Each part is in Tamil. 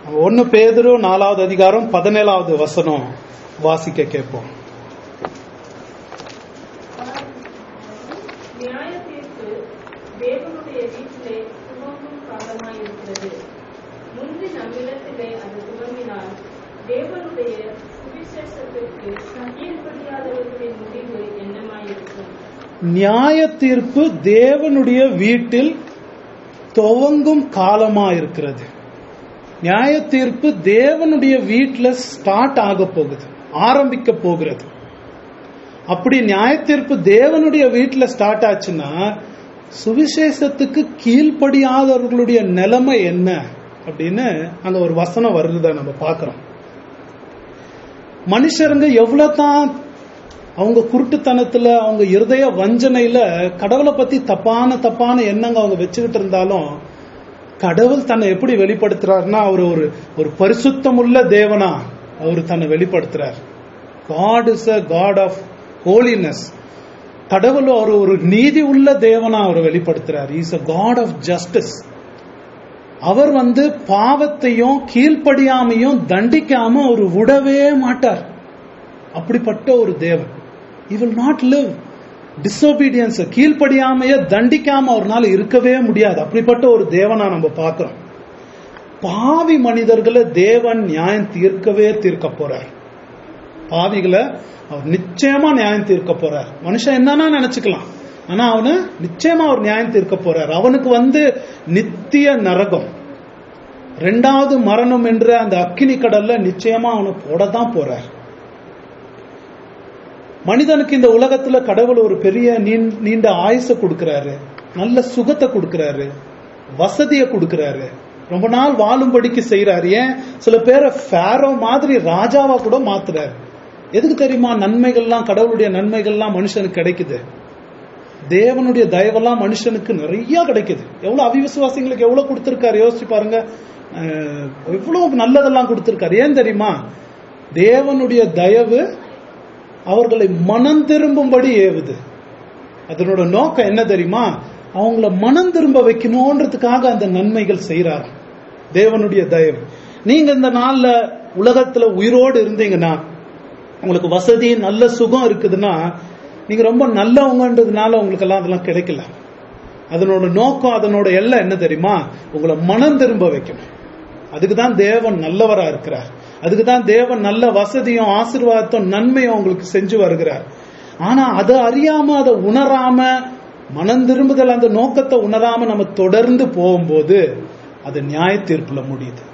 ஒன்னு பேதுரு நாலாவது அதிகாரம் பதினேழாவது வசனம் வாசிக்க கேட்போம் நியாய தீர்ப்பு தேவனுடைய வீட்டிலே துவங்கும் காலமாயிருக்கிறது முந்தி நம்மிடத்திலே அது துவங்கினால் தேவனுடைய சுவிசேஷத்திற்கு கீழ்ப்படியாதவர்களின் முடிவு என்னமாயிருக்கும் நியாய தீர்ப்பு தேவனுடைய வீட்டில் துவங்கும் காலமா இருக்கிறது நியாய தீர்ப்பு தேவனுடைய வீட்டில் ஸ்டார்ட் ஆக போகுது ஆரம்பிக்க போகிறது அப்படி நியாய தீர்ப்பு தேவனுடைய வீட்டில் ஸ்டார்ட் ஆச்சுன்னா சுவிசேஷத்துக்கு கீழ்ப்படியாதவர்களுடைய நிலைமை என்ன அப்படின்னு அங்க ஒரு வசனம் வருகிறத நம்ம பார்க்கிறோம் மனுஷருங்க எவ்வளவு தான் அவங்க குருட்டுத்தனத்துல அவங்க இருதய வஞ்சனையில கடவுளை பத்தி தப்பான தப்பான எண்ணங்க அவங்க வச்சுக்கிட்டு இருந்தாலும் கடவுள் தன்னை எப்படி வெளிப்படுத்துறாருன்னா அவர் ஒரு ஒரு பரிசுத்தமுள்ள தேவனா அவர் தன்னை வெளிப்படுத்துறார் God is a God of holiness கடவுள் அவர் ஒரு நீதி உள்ள தேவனா அவர் வெளிப்படுத்துறார் is a God of justice அவர் வந்து பாவத்தையும் கீழ்ப்படியாமையும் தண்டிக்காம அவர் விடவே மாட்டார் அப்படிப்பட்ட ஒரு தேவன் he will not live disobedience கீழ்ப்படியாமைய தண்டிக்காம அவர்னால இருக்கவே முடியாது அப்படிப்பட்ட ஒரு தேவனா நம்ம பார்க்கிறோம் பாவி மனிதர்களை தேவன் நியாயம் தீர்க்கவே தீர்க்க போறார் பாவிகளை அவர் நிச்சயமா நியாயம் தீர்க்க போறார் மனுஷன் என்னன்னா நினைச்சுக்கலாம் ஆனா அவனு நிச்சயமா அவர் நியாயம் தீர்க்க போறார் அவனுக்கு வந்து நித்திய நரகம் ரெண்டாவது மரணம் என்ற அந்த அக்கினி கடல்ல நிச்சயமா அவனை போடத்தான் போறார் மனிதனுக்கு இந்த உலகத்துல கடவுள் ஒரு பெரிய நீண்- நீண்ட ஆயுச கொடுக்கிறாரு நல்ல சுகத்தை கொடுக்கிறாரு வசதியை கொடுக்கிறாரு ரொம்ப நாள் வாழும்படிக்கு செய்யறாரு ஏன் சில பேரை ஃபேரோ மாதிரி ராஜாவா கூட மாத்துறாரு எதுக்கு தெரியுமா நன்மைகள்லாம் கடவுளுடைய நன்மைகள்லாம் மனுஷனுக்கு கிடைக்குது தேவனுடைய தயவெல்லாம் மனுஷனுக்கு நிறைய கிடைக்குது எவ்வளவு அவிவிசுவாசிங்களுக்கு எவ்வளவு கொடுத்திருக்காரு யோசிச்சு பாருங்க அஹ், எவ்வளவு நல்லதெல்லாம் கொடுத்திருக்காரு ஏன் தெரியுமா தேவனுடைய தயவு அவர்களை மனம் திரும்பும்படி ஏவுது அதனோட நோக்கம் என்ன தெரியுமா அவங்கள மனம் திரும்ப வைக்கணுன்றதுக்காக அந்த நன்மைகள் செய்யறாரு தேவனுடைய தயவு நீங்க இந்த நாள்ல உலகத்துல உயிரோடு இருந்தீங்கன்னா உங்களுக்கு வசதி நல்ல சுகம் இருக்குதுன்னா நீங்க ரொம்ப நல்லவங்கன்றதுனால உங்களுக்கு எல்லாம் அதெல்லாம் கிடைக்கல அதனோட நோக்கம் அதனோட எல்லை என்ன தெரியுமா உங்களை மனம் திரும்ப வைக்கணும் அதுக்கு தான் தேவன் நல்லவரா இருக்கிறார் அதுக்கு தான் தேவன் நல்ல வசதியும் ஆசீர்வாதத்தும் நன்மையும் உங்களுக்கு செஞ்சு வருகிறார் ஆனா அதை அறியாம அதை உணராம மனம் திரும்புதல் அந்த நோக்கத்தை உணராம நம்ம தொடர்ந்து போகும்போது அது நியாய தீர்ப்புல முடியுது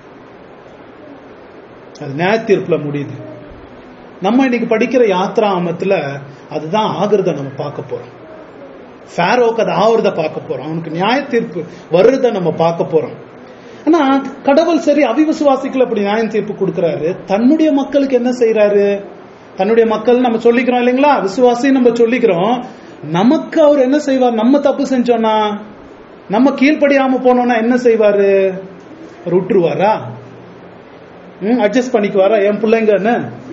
அது நியாய தீர்ப்புல முடியுது நம்ம இன்னைக்கு படிக்கிற யாத்ரா ஆமத்துல அதுதான் ஆகுறத நம்ம பார்க்க போறோம் ஃபேரோக்கு அது ஆகுறத பார்க்க போறோம் அவனுக்கு நியாய தீர்ப்பு வர்றத நம்ம பார்க்க போறோம் ஆனா கடவுள் சரி அவிவிசுவாசிகள் அப்படி நியாயம் தீர்ப்பு கொடுக்கறாரு தன்னுடைய மக்களுக்கு என்ன செய்யறாரு தன்னுடைய மக்கள் நம்ம சொல்லிக்கிறோம் இல்லைங்களா விசுவாசி நம்ம சொல்லிக்கிறோம் நமக்கு அவர் என்ன செய்வார் நம்ம தப்பு செஞ்சோம்னா நம்ம கீழ்ப்படியாம போனோம்னா என்ன செய்வாரு அவர் விட்டுருவாரா அட்ஜஸ்ட் பண்ணிக்குவாரா என் பிள்ளைங்கன்னு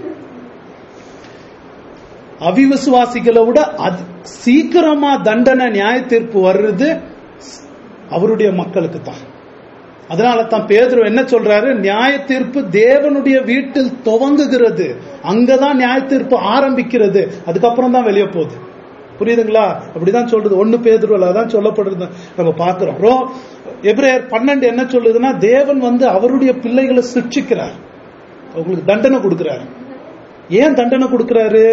அவிவிசுவாசிகளை விட அது சீக்கிரமா தண்டனை நியாய தீர்ப்பு வர்றது அவருடைய மக்களுக்கு தான் அதனால தான் பேதுரு என்ன சொல்றாரு நியாய தீர்ப்பு தேவனுடைய வீட்டில் துவங்குகிறது அங்கதான் நியாய தீர்ப்பு ஆரம்பிக்கிறது அதுக்கப்புறம் தான் வெளியே போகுது புரியுதுங்களா அப்படிதான் சொல்றது ஒண்ணு பேதுருல அதான் சொல்லப்படுறது நம்ம பாக்குறோம் ரோ எப்ரேயர் பன்னெண்டு என்ன சொல்லுதுன்னா தேவன் வந்து அவருடைய பிள்ளைகளை சிக்ஷிக்கிறார் அவங்களுக்கு தண்டனை கொடுக்கிறார் ஏன் தண்டனை கொடுக்கிறாரு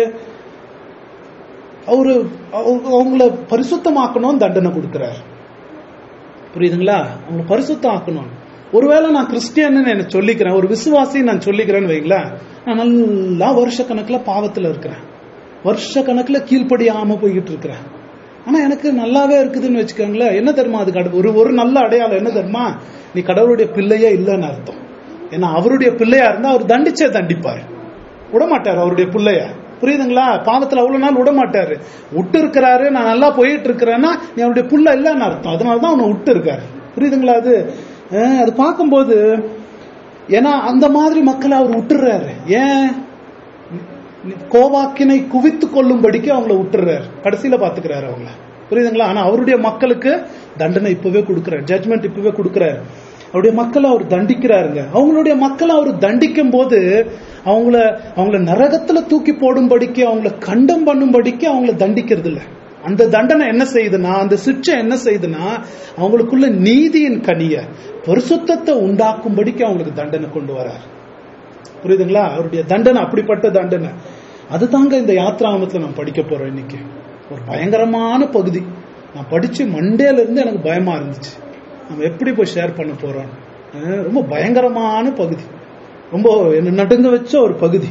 அவரு அவங்க- அவங்கள பரிசுத்தமாக்கணும் தண்டனை கொடுக்கிறார் புரியுதுங்களா அவங்களை பரிசுத்தம் ஆக்கணும் ஒருவேளை நான் கிறிஸ்டியன்னு நான் சொல்லிக்கிறேன் ஒரு விசுவாசி நான் சொல்லிக்கிறேன்னு வைங்களேன் நான் நல்லா வருஷ கணக்குல பாவத்துல இருக்கிறேன் வருஷ கணக்குல கீழ்ப்படியாம போய்கிட்டு இருக்கிறேன் ஆனா எனக்கு நல்லாவே இருக்குதுன்னு வச்சுக்கோங்களேன் என்ன தெரியுமா அது கடவுள் ஒரு ஒரு நல்ல அடையாளம் என்ன தெரியுமா நீ கடவுளுடைய பிள்ளையே இல்லைன்னு அர்த்தம் ஏன்னா அவருடைய பிள்ளையா இருந்தா அவர் தண்டிச்சே தண்டிப்பார் விடமாட்டார் அவருடைய பிள்ளைய புரியுதுங்களா பாவத்துல அவ்வளவு நாள் விட மாட்டாரு விட்டு இருக்கிறாரு நான் நல்லா போயிட்டு இருக்கிறேன்னா நீ அவருடைய புள்ள இல்லைன்னு அர்த்தம் அதனாலதான் அவனை விட்டு இருக்காரு புரியுதுங்களா அது அஹ் அது பார்க்கும்போது ஏன்னா அந்த மாதிரி மக்களை அவர் விட்டுறாரு ஏன் கோவாக்கினை குவித்து கொள்ளும்படிக்கு அவங்கள விட்டுறாரு கடைசியில பாத்துக்கிறாரு அவங்கள புரியுதுங்களா ஆனா அவருடைய மக்களுக்கு தண்டனை இப்பவே கொடுக்கிறார் ஜட்மெண்ட் இப்பவே கொடுக்கிறார் அவருடைய மக்களை அவர் தண்டிக்கிறாருங்க அவங்களுடைய மக்களை அவர் தண்டிக்கும் போது அவங்கள அவங்கள நரகத்துல தூக்கி போடும்படிக்கு அவங்கள கண்டம் பண்ணும்படிக்கு அவங்கள தண்டிக்கிறது இல்ல அந்த தண்டனை என்ன செய்யுதுன்னா அந்த சிக்ஷை என்ன செய்யுதுன்னா அவங்களுக்குள்ள நீதியின் கனிய பரிசுத்தத்தை உண்டாக்கும்படிக்கு அவங்களுக்கு தண்டனை கொண்டு வரார் புரியுதுங்களா அவருடைய தண்டனை அப்படிப்பட்ட தண்டனை அதுதாங்க இந்த யாத்ராமத்துல நான் படிக்க போறோம் இன்னைக்கு ஒரு பயங்கரமான பகுதி நான் படிச்சு மண்டேல இருந்து எனக்கு பயமா இருந்துச்சு நம்ம எப்படி போய் ஷேர் பண்ண போறோம் அஹ் ரொம்ப பயங்கரமான பகுதி ரொம்ப என்ன நடுங்க வச்ச ஒரு பகுதி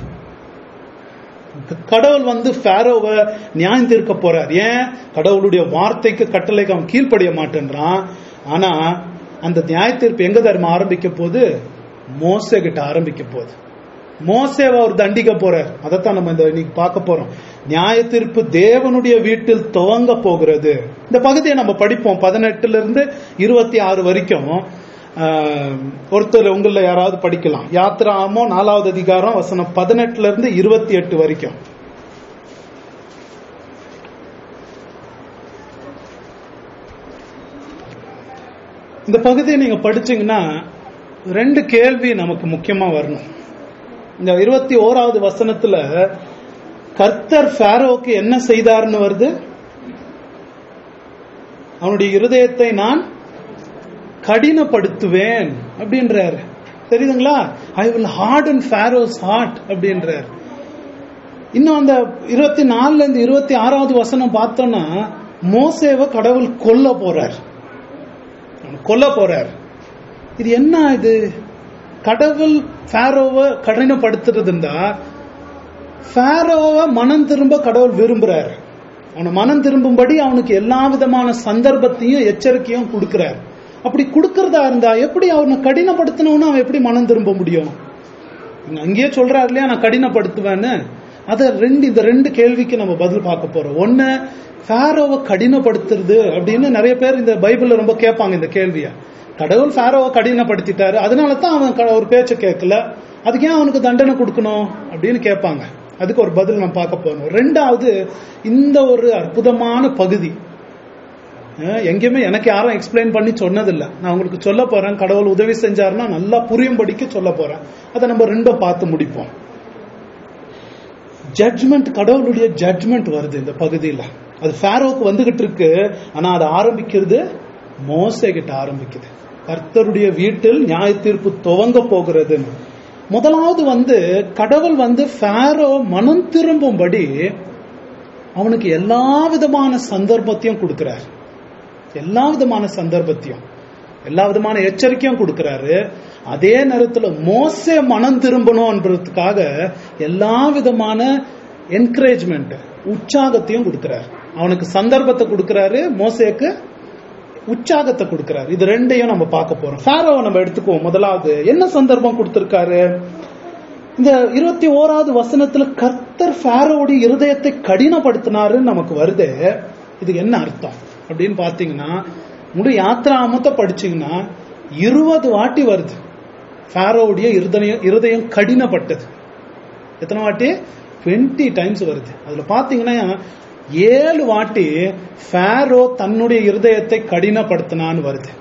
கடவுள் வந்து ஃபேரோவை நியாயம் தீர்க்க போறார் ஏன் கடவுளுடைய வார்த்தைக்கு கட்டளைக்கு அவன் கீழ்ப்படிய மாட்டேன்றான் ஆனா அந்த நியாய தீர்ப்பு எங்க தர்ம ஆரம்பிக்க போது மோசே கிட்ட ஆரம்பிக்க போகுது மோசேவை அவர் தண்டிக்க போறார் அதைத்தான் நம்ம இந்த இன்னைக்கு பார்க்க போறோம் நியாய தீர்ப்பு தேவனுடைய வீட்டில் துவங்க போகிறது இந்த பகுதியை நம்ம படிப்போம் பதினெட்டுல இருந்து இருபத்தி ஆறு வரைக்கும் ஆஹ், ஒருத்தர் உங்கள யாராவது படிக்கலாம் யாத்ராமோ நாலாவது அதிகாரம் வசனம் பதினெட்டுல இருந்து இருபத்தி எட்டு வரைக்கும் இந்த பகுதியை நீங்க படிச்சீங்கன்னா ரெண்டு கேள்வி நமக்கு முக்கியமா வரணும் இந்த இருபத்தி ஓராவது வசனத்துல கர்த்தர் ஃபேரோவுக்கு என்ன செய்தார்னு வருது அவனுடைய இருதயத்தை நான் கடினப்படுத்துவேன் அப்படின்றாரு தெரியுதுங்களா I will hard and Pharaoh's heart அப்படின்றார் இன்னும் அந்த இருபத்தி நாலுல இருந்து இருபத்தி ஆறாவது வசனம் பார்த்தோம்னா மோசேவை கடவுள் கொல்ல போறார் அவனை கொல்ல போறார் இது என்ன இது கடவுள் ஃபேரோவை கடினப்படுத்துறதுண்டா ஃபேரோவை மனம் திரும்ப கடவுள் விரும்புறார் அவனை மனம் திரும்பும்படி அவனுக்கு எல்லா விதமான சந்தர்ப்பத்தையும் எச்சரிக்கையும் கொடுக்கிறார் அப்படி கொடுக்கறதா இருந்தா எப்படி அவனை கடினப்படுத்தினவனு அவன் எப்படி மனம் திரும்ப முடியும் இங்க அங்கேயே சொல்றாரு இல்லையா நான் கடினப்படுத்துவேன்னு அத ரெண்டு இந்த ரெண்டு கேள்விக்கு நம்ம பதில் பார்க்க போறோம் ஒண்ணு ஃபேரோவை கடினப்படுத்துறது அப்படின்னு நிறைய பேர் இந்த பைபிள்ல ரொம்ப கேட்பாங்க இந்த கேள்விய கடவுள் ஃபேரோவை கடினப்படுத்திட்டாரு அதனால தான் அவன் க- ஒரு பேச்சை கேட்கல அதுக்கு ஏன் அவனுக்கு தண்டனை கொடுக்கணும் அப்படின்னு கேட்பாங்க அதுக்கு ஒரு பதில் நம்ம பார்க்க போறோம் ரெண்டாவது இந்த ஒரு அற்புதமான பகுதி அஹ் எங்கேயுமே எனக்கு யாரும் எக்ஸ்பிளைன் பண்ணி சொன்னதில்லை நான் உங்களுக்கு சொல்ல போறேன் கடவுள் உதவி செஞ்சாருன்னா நல்லா புரியும்படிக்கு சொல்ல போறேன் அதை நம்ம ரெண்டும் பார்த்து முடிப்போம் ஜட்ஜ்மெண்ட் கடவுளுடைய ஜட்ஜ்மெண்ட் வருது இந்த பகுதியில் அது ஃபேரோவுக்கு வந்துகிட்டு இருக்கு ஆனா அது ஆரம்பிக்கிறது மோசே கிட்ட ஆரம்பிக்குது கர்த்தருடைய வீட்டில் நியாய தீர்ப்பு துவங்க போகிறது முதலாவது வந்து கடவுள் வந்து ஃபேரோ மனம் திரும்பும்படி அவனுக்கு எல்லா விதமான சந்தர்ப்பத்தையும் கொடுக்கிறார் எல்லா விதமான சந்தர்ப்பத்தையும் எல்லா விதமான எச்சரிக்கையும் கொடுக்கிறாரு அதே நேரத்துல மோசே மனம் திரும்பணும்ன்றதுக்காக எல்லா விதமான என்கரேஜ்மெண்ட் உற்சாகத்தையும் கொடுக்கிறார் அவனுக்கு சந்தர்ப்பத்தை கொடுக்கிறாரு மோசேக்கு உற்சாகத்தை கொடுக்கிறார் இது ரெண்டையும் நம்ம பார்க்க போறோம் ஃபேரோவை நம்ம எடுத்துக்குவோம் முதலாவது என்ன சந்தர்ப்பம் கொடுத்திருக்காரு இந்த இருபத்தி ஓராவது வசனத்துல கர்த்தர் ஃபேரோவுடைய இருதயத்தை கடினப்படுத்தினாருன்னு நமக்கு வருது இதுக்கு என்ன அர்த்தம் அப்படின்னு பாத்தீங்கன்னா முழு யாத்திராமத்தை படிச்சீங்கன்னா இருபது வாட்டி வருது ஃபேரோவுடைய இருதயம் இருதயம் கடினப்பட்டது எத்தனை வாட்டி 20 டைம்ஸ் வருது அதுல பாத்தீங்கன்னா ஏழு வாட்டி ஃபேரோ தன்னுடைய இருதயத்தை கடினப்படுத்தினான்னு வருது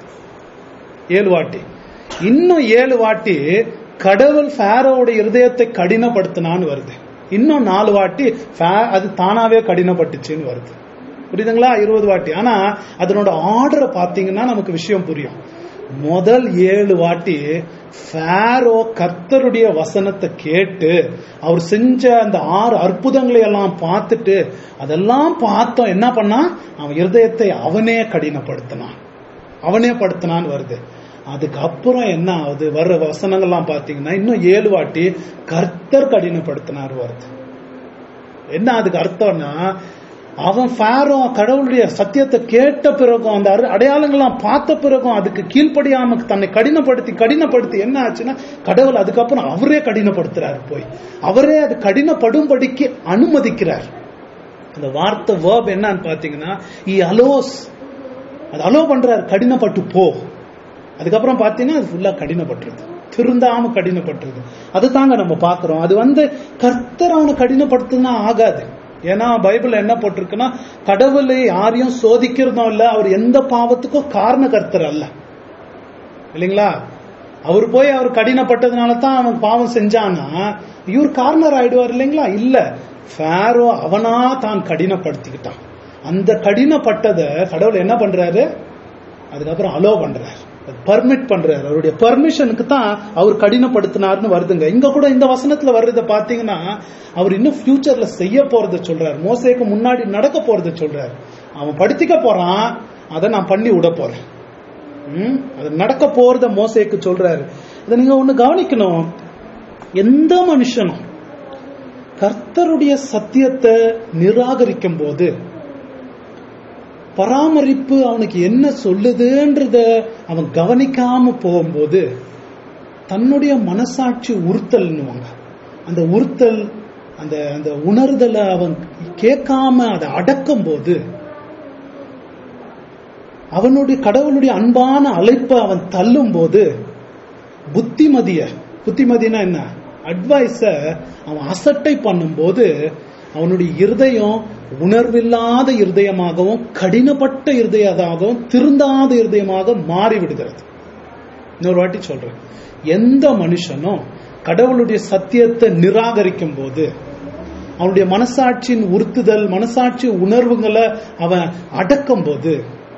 ஏழு வாட்டி இன்னும் ஏழு வாட்டி கடவுள் ஃபேரோவுடைய இருதயத்தை கடினப்படுத்தினான்னு வருது இன்னும் நாலு வாட்டி ஃபே- அது தானாவே கடினப்பட்டுச்சுன்னு வருது புரியுதுங்களா இருபது வாட்டி ஆனா அதனோட ஆர்டரை பாத்தீங்கன்னா நமக்கு விஷயம் புரியும் முதல் ஏழு வாட்டி ஃபேரோ கர்த்தருடைய வசனத்தை கேட்டு அவர் செஞ்ச அந்த ஆறு அற்புதங்களை எல்லாம் பார்த்துட்டு அதெல்லாம் பார்த்தோம் என்ன பண்ணா அவன் இருதயத்தை அவனே கடினப்படுத்தினான் அவனே படுத்தினான்னு வருது அதுக்கப்புறம் என்ன ஆகுது வர்ற வசனங்கள்லாம் பாத்தீங்கன்னா இன்னும் ஏழு வாட்டி கர்த்தர் கடினப்படுத்தினார் வருது என்ன அதுக்கு அர்த்தம்னா அவன் ஃபேரோ கடவுளுடைய சத்தியத்தை கேட்ட பிறகும் அந்த அரு- அடையாளங்கள்லாம் பார்த்த பிறகும் அதுக்கு கீழ்ப்படியாம தன்னை கடினப்படுத்தி கடினப்படுத்தி என்ன ஆச்சுன்னா கடவுள் அதுக்கப்புறம் அவரே கடினப்படுத்துறாரு போய் அவரே அது கடினப்படும்படிக்கு அனுமதிக்கிறார் அந்த வார்த்தை வேர்ப் என்னன்னு பாத்தீங்கன்னா இ அலோஸ் அது அலோ பண்றாரு கடினப்பட்டு போ அதுக்கப்புறம் பாத்தீங்கன்னா அது ஃபுல்லா கடினப்பட்டுருது திருந்தாம கடினப்பட்டுருது அதுதாங்க நம்ம பாக்குறோம் அது வந்து கர்த்தர் அவனை கடினப்படுத்துனா ஆகாது ஏன்னா பைபிள் என்ன போட்டிருக்குன்னா கடவுளை யாரையும் சோதிக்கிறதும் இல்ல அவர் எந்த பாவத்துக்கும் காரண கர்த்தர் அல்ல இல்லைங்களா அவர் போய் அவர் கடினப்பட்டதுனால தான் அவன் பாவம் செஞ்சானா இவர் கார்னர் ஆயிடுவார் இல்லைங்களா இல்ல ஃபேரோ அவனா தான் கடினப்படுத்திக்கிட்டான் அந்த கடினப்பட்டதை கடவுள் என்ன பண்றாரு அதுக்கப்புறம் அலோ பண்றாரு பர்மிட் பண்றாரு அவருடைய பர்மிஷனுக்கு தான் அவர் கடினப்படுத்தினார்னு வருதுங்க இங்க கூட இந்த வசனத்துல வர்றத பாத்தீங்கன்னா அவர் இன்னும் ஃபியூச்சர்ல செய்ய போறத சொல்றாரு மோசேக்கு முன்னாடி நடக்க போறத சொல்றாரு அவன் படுத்திக்க போறான் அதை நான் பண்ணி விட போறேன் ம்? அது நடக்க போறத மோசேக்கு சொல்றாரு இதை நீங்க ஒண்ணு கவனிக்கணும் எந்த மனுஷனும் கர்த்தருடைய சத்தியத்தை நிராகரிக்கும் போது பராமரிப்பு அவனுக்கு என்ன சொல்லுதுன்றத அவன் கவனிக்காம போகும்போது தன்னுடைய மனசாட்சி உறுத்தல்னுவாங்க அந்த உறுத்தல் அந்த அந்த உணர்தலை அவன் கேட்காம அதை அடக்கும் போது அவனுடைய கடவுளுடைய அன்பான அழைப்பை அவன் தள்ளும் போது புத்திமதிய புத்திமதினா என்ன அட்வைஸ அவன் அசட்டை பண்ணும்போது அவனுடைய இருதயம் உணர்வில்லாத இருதயமாகவும் கடினப்பட்ட இருதயமாகவும் திருந்தாத இருதயமாக மாறி விடுகிறது இன்னொரு வாட்டி சொல்றேன் எந்த மனுஷனும் கடவுளுடைய சத்தியத்தை நிராகரிக்கும் போது அவனுடைய மனசாட்சியின் உறுத்துதல் மனசாட்சி உணர்வுகளை அவன் அடக்கும் போது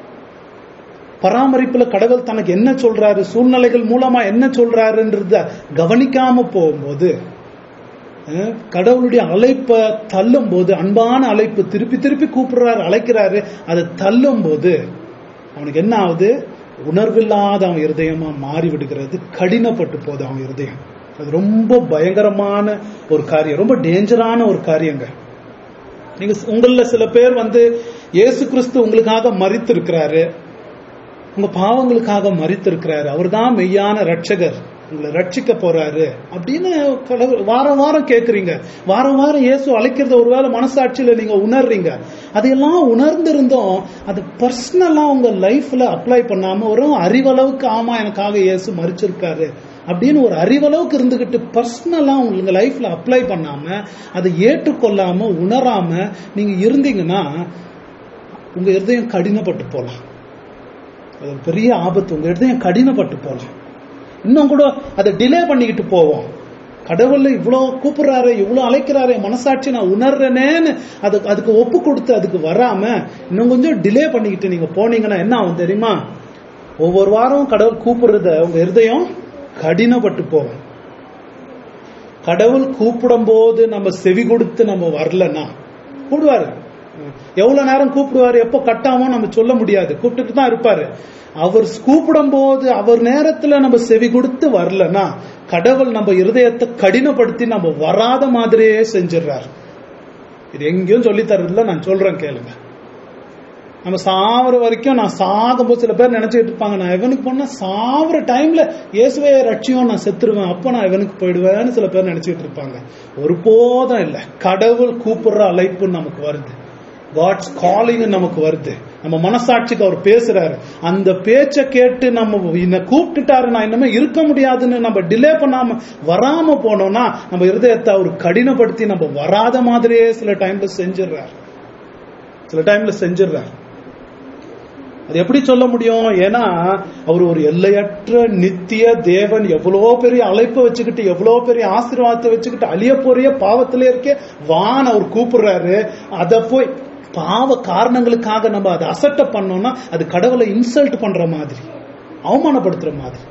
பராமரிப்புல கடவுள் தனக்கு என்ன சொல்றாரு சூழ்நிலைகள் மூலமா என்ன சொல்றாருன்றத கவனிக்காம போகும்போது அஹ், கடவுளுடைய அழைப்பை தள்ளும் போது அன்பான அழைப்பு திருப்பி திருப்பி கூப்பிடுறாரு அழைக்கிறாரு அதை தள்ளும் போது அவனுக்கு என்ன ஆகுது உணர்வில்லாத அவன் இருதயமா மாறி விடுகிறது கடினப்பட்டு போகுது அவன் இருதயம் அது ரொம்ப பயங்கரமான ஒரு காரியம் ரொம்ப டேஞ்சரான ஒரு காரியங்க நீங்க உங்கள சில பேர் வந்து இயேசு கிறிஸ்து உங்களுக்காக மறித்து இருக்கிறாரு உங்க பாவங்களுக்காக மறித்திருக்கிறாரு அவர்தான் மெய்யான ரட்சகர் உங்களை ரட்சிக்க போறாரு அப்படின்னு கடவுள் வாரம் வாரம் கேக்குறீங்க வாரம் வாரம் இயேசு அழைக்கிறத ஒருவேளை மனசாட்சியில நீங்க உணர்றீங்க அதையெல்லாம் உணர்ந்திருந்தோம் அது பர்சனலா உங்க லைஃப்ல அப்ளை பண்ணாம ஒரு அறிவளவுக்கு ஆமா எனக்காக இயேசு மறிச்சிருக்காரு அப்படின்னு ஒரு அறிவளவுக்கு இருந்துகிட்டு பர்சனலா உங்க லைஃப்ல அப்ளை பண்ணாம அதை ஏற்றுக்கொள்ளாம உணராம நீங்க இருந்தீங்கன்னா உங்க இருதயம் கடினப்பட்டு போலாம் அது ஒரு பெரிய ஆபத்து உங்க இருதயம் கடினப்பட்டு போலாம் இன்னும் கூட அதை டிலே பண்ணிக்கிட்டு போவோம் கடவுள் இவ்வளவு கூப்பிடுறாரு இவ்வளவு அழைக்கிறாரு என் மனசாட்சி நான் உணர்றேனேன்னு அதுக்கு அதுக்கு ஒப்பு கொடுத்து அதுக்கு வராம இன்னும் கொஞ்சம் டிலே பண்ணிக்கிட்டு நீங்க போனீங்கன்னா என்ன ஆகும் தெரியுமா ஒவ்வொரு வாரம் கடவுள் கூப்பிடுறத உங்க இருதயம் கடினப்பட்டு போகும் கடவுள் கூப்பிடும் போது நம்ம செவி கொடுத்து நம்ம வரலன்னா கூப்பிடுவாரு எவ்வளவு நேரம் கூப்பிடுவாரு எப்போ கட்டாமோ நம்ம சொல்ல முடியாது கூப்பிட்டுட்டு தான் இருப்பாரு அவர் கூப்பிடும் போது அவர் நேரத்துல நம்ம செவி கொடுத்து வரலன்னா கடவுள் நம்ம இருதயத்தை கடினப்படுத்தி நம்ம வராத மாதிரியே செஞ்சிடுறாரு இது எங்கேயும் சொல்லி தரதில்ல நான் சொல்றேன் கேளுங்க நம்ம சாவர வரைக்கும் நான் சாகும்போது சில பேர் நினைச்சிட்டு இருப்பாங்க நான் இவனுக்கு போனா சாவர டைம்ல இயேசுவே ரட்சியம் நான் செத்துருவேன் அப்ப நான் இவனுக்கு போயிடுவேன்னு சில பேர் நினைச்சிட்டு இருப்பாங்க ஒருபோதும் இல்ல கடவுள் கூப்பிடுற அழைப்பு நமக்கு வருது காட்ஸ் காலிங் நமக்கு வருது நம்ம மனசாட்சிக்கு அவர் பேசுறாரு அந்த பேச்சை கேட்டு நம்ம என்ன கூப்பிட்டுட்டாரு நான் இன்னமே இருக்க முடியாதுன்னு நம்ம டிலே பண்ணாம வராம போனோம்னா நம்ம இருதயத்தை அவர் கடினப்படுத்தி நம்ம வராத மாதிரியே சில டைம்ல செஞ்சிடுறாரு சில டைம்ல செஞ்சிடுறாரு அது எப்படி சொல்ல முடியும் ஏன்னா அவர் ஒரு எல்லையற்ற நித்திய தேவன் எவ்வளோ பெரிய அழைப்பை வச்சுக்கிட்டு எவ்வளோ பெரிய ஆசீர்வாதத்தை வச்சுக்கிட்டு அழிய போறிய பாவத்திலே இருக்கே வான் அவர் கூப்பிடுறாரு அதை போய் பாவ காரணங்களுக்காக நம்ம அதை அசட்ட பண்ணோம்னா அது கடவுளை இன்சல்ட் பண்ற மாதிரி அவமானப்படுத்துற மாதிரி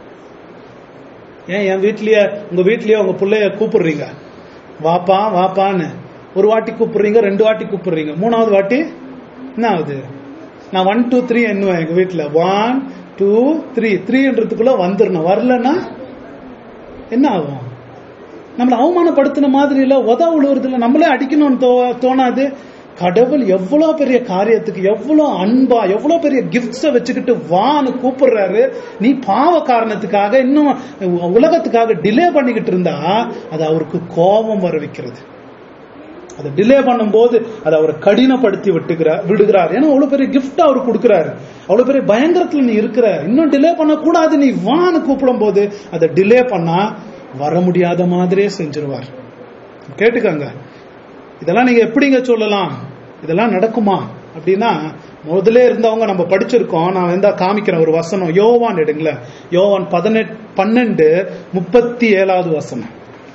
ஏன் என் வீட்லயே உங்க வீட்லயே உங்க பிள்ளைய கூப்பிடுறீங்க வாப்பா வாப்பான்னு ஒரு வாட்டி கூப்பிடுறீங்க ரெண்டு வாட்டி கூப்பிடுறீங்க மூணாவது வாட்டி என்ன ஆகுது நான் ஒன் டூ த்ரீ என்னுவேன் எங்க வீட்டுல ஒன் டூ த்ரீ த்ரீன்றதுக்குள்ள வந்துடணும் வரலன்னா என்ன ஆகும் நம்மளை அவமானப்படுத்தின மாதிரி இல்ல உத உழுவுறது இல்ல நம்மளே அடிக்கணும்னு தோ தோணாது கடவுள் எவ்வளவு பெரிய காரியத்துக்கு எவ்வளவு அன்பா எவ்வளவு பெரிய கிஃப்ட்ஸ வச்சுக்கிட்டு வான்னு கூப்பிடுறாரு நீ பாவ காரணத்துக்காக இன்னும் உலகத்துக்காக டிலே பண்ணிக்கிட்டு இருந்தா அது அவருக்கு கோபம் வர வைக்கிறது அதை டிலே பண்ணும்போது அதை அவரை கடினப்படுத்தி விட்டுக்கிறார் விடுகிறார் ஏன்னா அவ்வளவு பெரிய கிஃப்ட் அவர் கொடுக்கிறாரு அவ்வளவு பெரிய பயங்கரத்துல நீ இருக்கிற இன்னும் டிலே பண்ணக்கூடாது நீ வான்னு கூப்பிடும் போது அதை டிலே பண்ணா வர முடியாத மாதிரியே செஞ்சிருவார் கேட்டுக்கங்க இதெல்லாம் நீங்க எப்படிங்க சொல்லலாம் இதெல்லாம் நடக்குமா அப்படின்னா முதல்ல இருந்தவங்க நம்ம படிச்சிருக்கோம் நான் வந்து காமிக்கிறேன் ஒரு வசனம் யோவான் எடுங்களேன் யோவான் பதினெட்டு பன்னெண்டு முப்பத்தி ஏழாவது வசனம்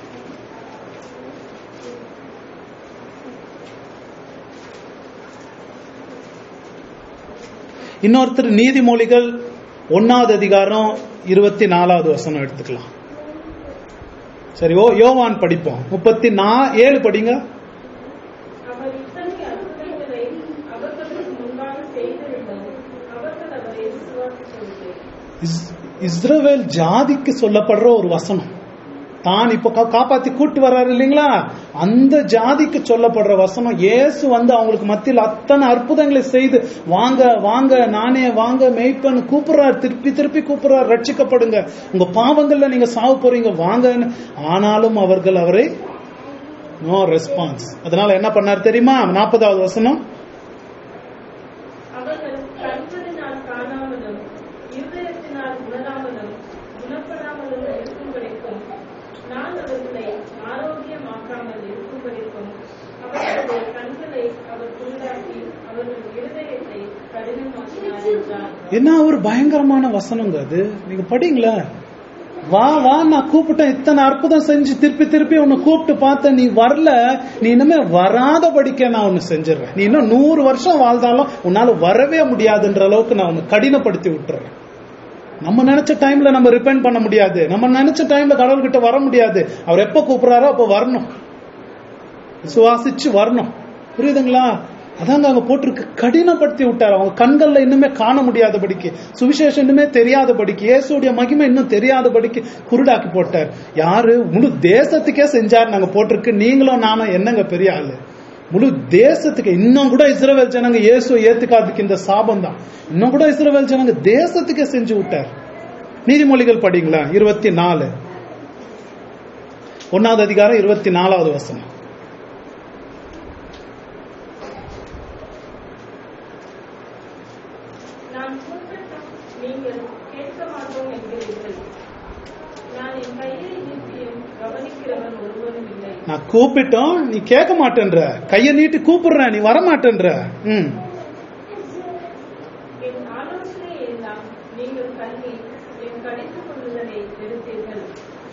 இன்னொருத்தர் நீதிமொழிகள் ஒன்னாவது அதிகாரம் இருபத்தி நாலாவது வசனம் எடுத்துக்கலாம் சரி ஓ யோவான் படிப்போம் முப்பத்தி நா ஏழு படிங்க அவர் இத்தனை அற்புதங்களை அவர்களுக்கு முன்பாக செய்திருந்தும் அவர்கள் அவரை விசுவாசிக்கவில்லை இஸ்- இஸ்ரவேல் ஜாதிக்கு சொல்லப்படுற ஒரு வசனம் தான் இப்ப கா- காப்பாத்தி கூட்டு வர்றாரு இல்லைங்களா அந்த ஜாதிக்கு சொல்லப்படுற வசனம் இயேசு வந்து அவங்களுக்கு மத்தியில் அத்தனை அற்புதங்களை செய்து வாங்க வாங்க நானே வாங்க மெய்ப்பன்னு கூப்பிடுறாரு திருப்பி திருப்பி கூப்பிடுறாரு ரட்சிக்கப்படுங்க உங்க பாவங்கள்ல நீங்க சாவு போறீங்க வாங்கன்னு ஆனாலும் அவர்கள் அவரை நோ ரெஸ்பான்ஸ் அதனால என்ன பண்ணார் தெரியுமா நாற்பதாவது வசனம் அவர்கள் கண்களினால் காணாமலும் இருதயத்தினால் உணராமலும் குணப்படாமலும் இருக்கும் வரைக்கும் நான் அவர்களை ஆரோக்கியமாக்காமல் இருக்கும் வரைக்கும் அவர்களுடைய கண்களை அவர் குருடாக்கி அவர்கள் இருதயத்தை கடினமாக்கினார் என்றார் என்ன ஒரு பயங்கரமான வசனங்க அது நீங்க படிங்களா வா வா நான் கூப்பிட்டேன் இத்தனை அற்புதம் செஞ்சு திருப்பி திருப்பி உன்னை கூப்பிட்டு பார்த்தேன் நீ வரல நீ இனிமே வராத படிக்க நான் உன்னை செஞ்சிடறேன் நீ இன்னும் நூறு வருஷம் வாழ்ந்தாலும் உன்னால வரவே முடியாதுன்ற அளவுக்கு நான் உன்னை கடினப்படுத்தி விட்டுறேன் நம்ம நினைச்ச டைம்ல நம்ம ரிப்பெண்ட் பண்ண முடியாது நம்ம நினைச்ச டைம்ல கடவுள்கிட்ட வர முடியாது அவர் எப்ப கூப்பிடுறாரோ அப்ப வரணும் விசுவாசிச்சு வரணும் புரியுதுங்களா அதாங்க அங்க போட்டிருக்கு கடினப்படுத்தி விட்டார் அவங்க கண்கள்ல இன்னுமே காண முடியாதபடிக்கு சுவிசேஷம் இன்னுமே தெரியாதபடிக்கு இயேசுடைய மகிமை இன்னும் தெரியாதபடிக்கு குருடாக்கி போட்டார் யாரு முழு தேசத்துக்கே செஞ்சார் நாங்க போட்டிருக்கு நீங்களும் நானும் என்னங்க பெரிய ஆளு முழு தேசத்துக்கு இன்னும் கூட இஸ்ரவேல் ஜனங்க இயேசு ஏத்துக்காதுக்கு இந்த சாபம் தான் இன்னும் கூட இஸ்ரவேல் ஜனங்க தேசத்துக்கே செஞ்சு விட்டார் நீதிமொழிகள் படிங்களா இருபத்தி நாலு ஒன்னாவது அதிகாரம் இருபத்தி நாலாவது வசனம் நான் கூப்பிட்டும் நீங்கள் கேட்க மாட்டோம் என்கிறீர்கள் நான் என் கையை நீட்டியும் கவனிக்கிறவன் ஒருவனும் இல்லை நான் கூப்பிட்டோம் நீ கேட்க மாட்டேன்ற கையை நீட்டி கூப்பிடுற நீ வர மாட்டேன்ற ம் என் ஆலோசனை எல்லாம் நீங்கள் கண்ணி என் கடிந்து கொள்ளுதலை வெறுத்தீர்கள்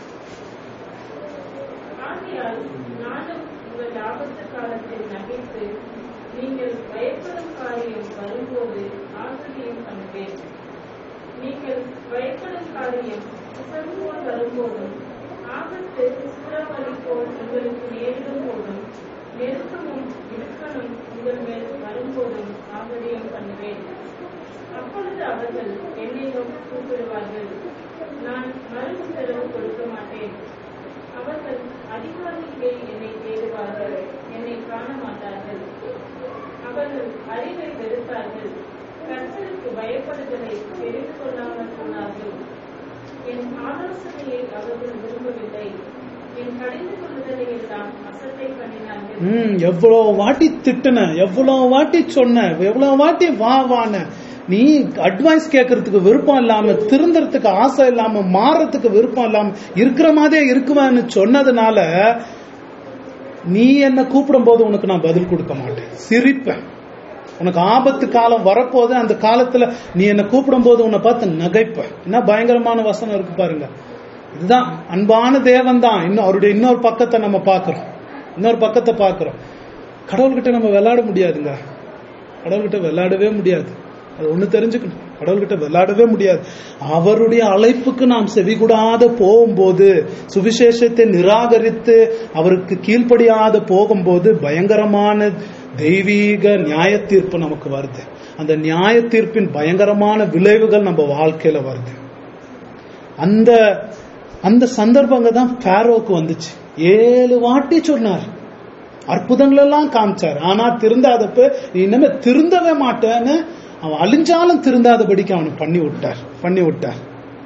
ஆகையால் நானும் உங்கள் ஆபத்து காலத்தில் நகைத்து நீங்கள் பயப்படும் காரியம் வரும்போது ஆசிரியம் பண்ணுவேன் நீங்கள் பயப்படும் காரியம் போல் வரும்போதும் ஆபத்து சூறாவளி போல் உங்களுக்கு நேரிடும் போதும் நெருக்கமும் இடுக்கணும் உங்கள் மேல் வரும்போதும் ஆசிரியம் பண்ணுவேன் அப்பொழுது அவர்கள் என்னை நோக்கி கூப்பிடுவார்கள் நான் மறு உத்தரவு கொடுக்க மாட்டேன் அவர்கள் அதிகாரியிலே என்னை தேடுவார்கள் என்னை காண மாட்டார்கள் அவர்கள் அறிவை வெறுத்தார்கள் கர்த்தருக்கு பயப்படுதலை தெரிந்து கொள்ளாமல் போனார்கள் என் ஆலோசனையை அவர்கள் விரும்பவில்லை என் கடிந்து கொள்ளுதலை எல்லாம் அசட்டை பண்ணினார்கள் ம் எவ்வளவு வாட்டி திட்டுன எவ்வளவு வாட்டி சொன்ன எவ்வளவு வாட்டி வா வான நீ அட்வைஸ் கேட்கறதுக்கு விருப்பம் இல்லாம திருந்தறதுக்கு ஆசை இல்லாம மாறறதுக்கு விருப்பம் இல்லாம இருக்கிற மாதிரியே இருக்குவேன்னு சொன்னதுனால நீ என்ன கூப்பிடும் போது உனக்கு நான் பதில் கொடுக்க மாட்டேன் சிரிப்பேன் உனக்கு ஆபத்து காலம் வரப்போது அந்த காலத்துல நீ என்ன கூப்பிடும் போது உன்னை பார்த்து நகைப்ப என்ன பயங்கரமான வசனம் இருக்கு பாருங்க இதுதான் அன்பான தேவன் தான் இன்னும் அவருடைய இன்னொரு பக்கத்தை நம்ம பார்க்கிறோம் இன்னொரு பக்கத்தை பார்க்கிறோம் கடவுள்கிட்ட நம்ம விளையாட முடியாதுங்க கடவுள்கிட்ட விளையாடவே முடியாது அது ஒண்ணு தெரிஞ்சுக்கணும் கடவுள்கிட்ட விளையாடவே முடியாது அவருடைய அழைப்புக்கு நாம் செவிகூடாத போகும்போது சுவிசேஷத்தை நிராகரித்து அவருக்கு கீழ்ப்படியாத போகும்போது பயங்கரமான தெய்வீக நியாய தீர்ப்பு நமக்கு வருது அந்த நியாய தீர்ப்பின் பயங்கரமான விளைவுகள் நம்ம வாழ்க்கையில வருது அந்த அந்த சந்தர்ப்பங்க தான் ஃபேரோக்கு வந்துச்சு ஏழு வாட்டி சொன்னார் அற்புதங்கள் எல்லாம் காமிச்சார் ஆனா திருந்தாதப்ப நீ இனிமே திருந்தவே மாட்டேன்னு அவன் அழிஞ்சாலும் திருந்தாதபடிக்கு அவனை பண்ணி விட்டார் பண்ணி விட்டார்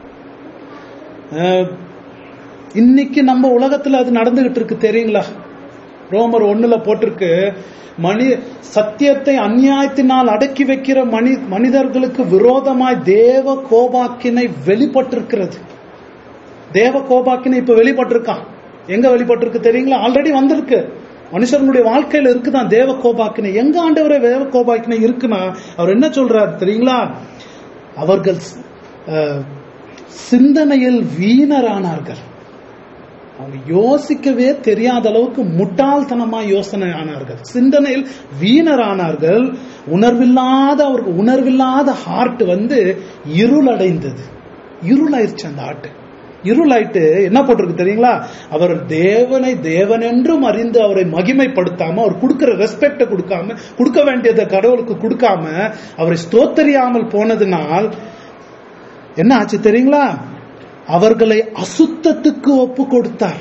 அஹ், இன்னைக்கு நம்ம உலகத்துல அது நடந்துகிட்டு இருக்கு தெரியுங்களா ரோமர் ஒண்ணுல போட்டிருக்கு மனி சத்தியத்தை அநியாயத்தினால் அடக்கி வைக்கிற மனி மனிதர்களுக்கு விரோதமாய் தேவ கோபாக்கினை வெளிப்பட்டிருக்கிறது தேவ கோபாக்கினை இப்ப வெளிப்பட்டிருக்கான் எங்க வெளிப்பட்டிருக்கு தெரியுங்களா ஆல்ரெடி வந்திருக்கு மனுஷர்களுடைய வாழ்க்கையில இருக்குதான் தேவ கோபாக்கினை எங்க ஆண்டவரே தேவ கோபாக்கினை இருக்குன்னா அவர் என்ன சொல்றாரு தெரியுங்களா அவர்கள் அஹ், சிந்தனையில் வீணரானார்கள் அவங்க யோசிக்கவே தெரியாத அளவுக்கு முட்டாள்தனமா யோசனை ஆனார்கள் சிந்தனையில் வீணரானார்கள் உணர்வில்லாத அவருக்கு உணர்வில்லாத ஹார்ட் வந்து இருளடைந்தது இருளாயிருச்சு அந்த ஹார்ட் இருளாயிட்டு என்ன போட்டிருக்கு தெரியுங்களா அவர் தேவனை தேவன் என்றும் அறிந்து அவரை மகிமைப்படுத்தாம அவர் கொடுக்கிற ரெஸ்பெக்ட கொடுக்காம கொடுக்க வேண்டியதை கடவுளுக்கு கொடுக்காம அவரை ஸ்தோத்தரியாமல் போனதுனால் என்ன ஆச்சு தெரியுங்களா அவர்களை அசுத்தத்துக்கு ஒப்பு கொடுத்தார்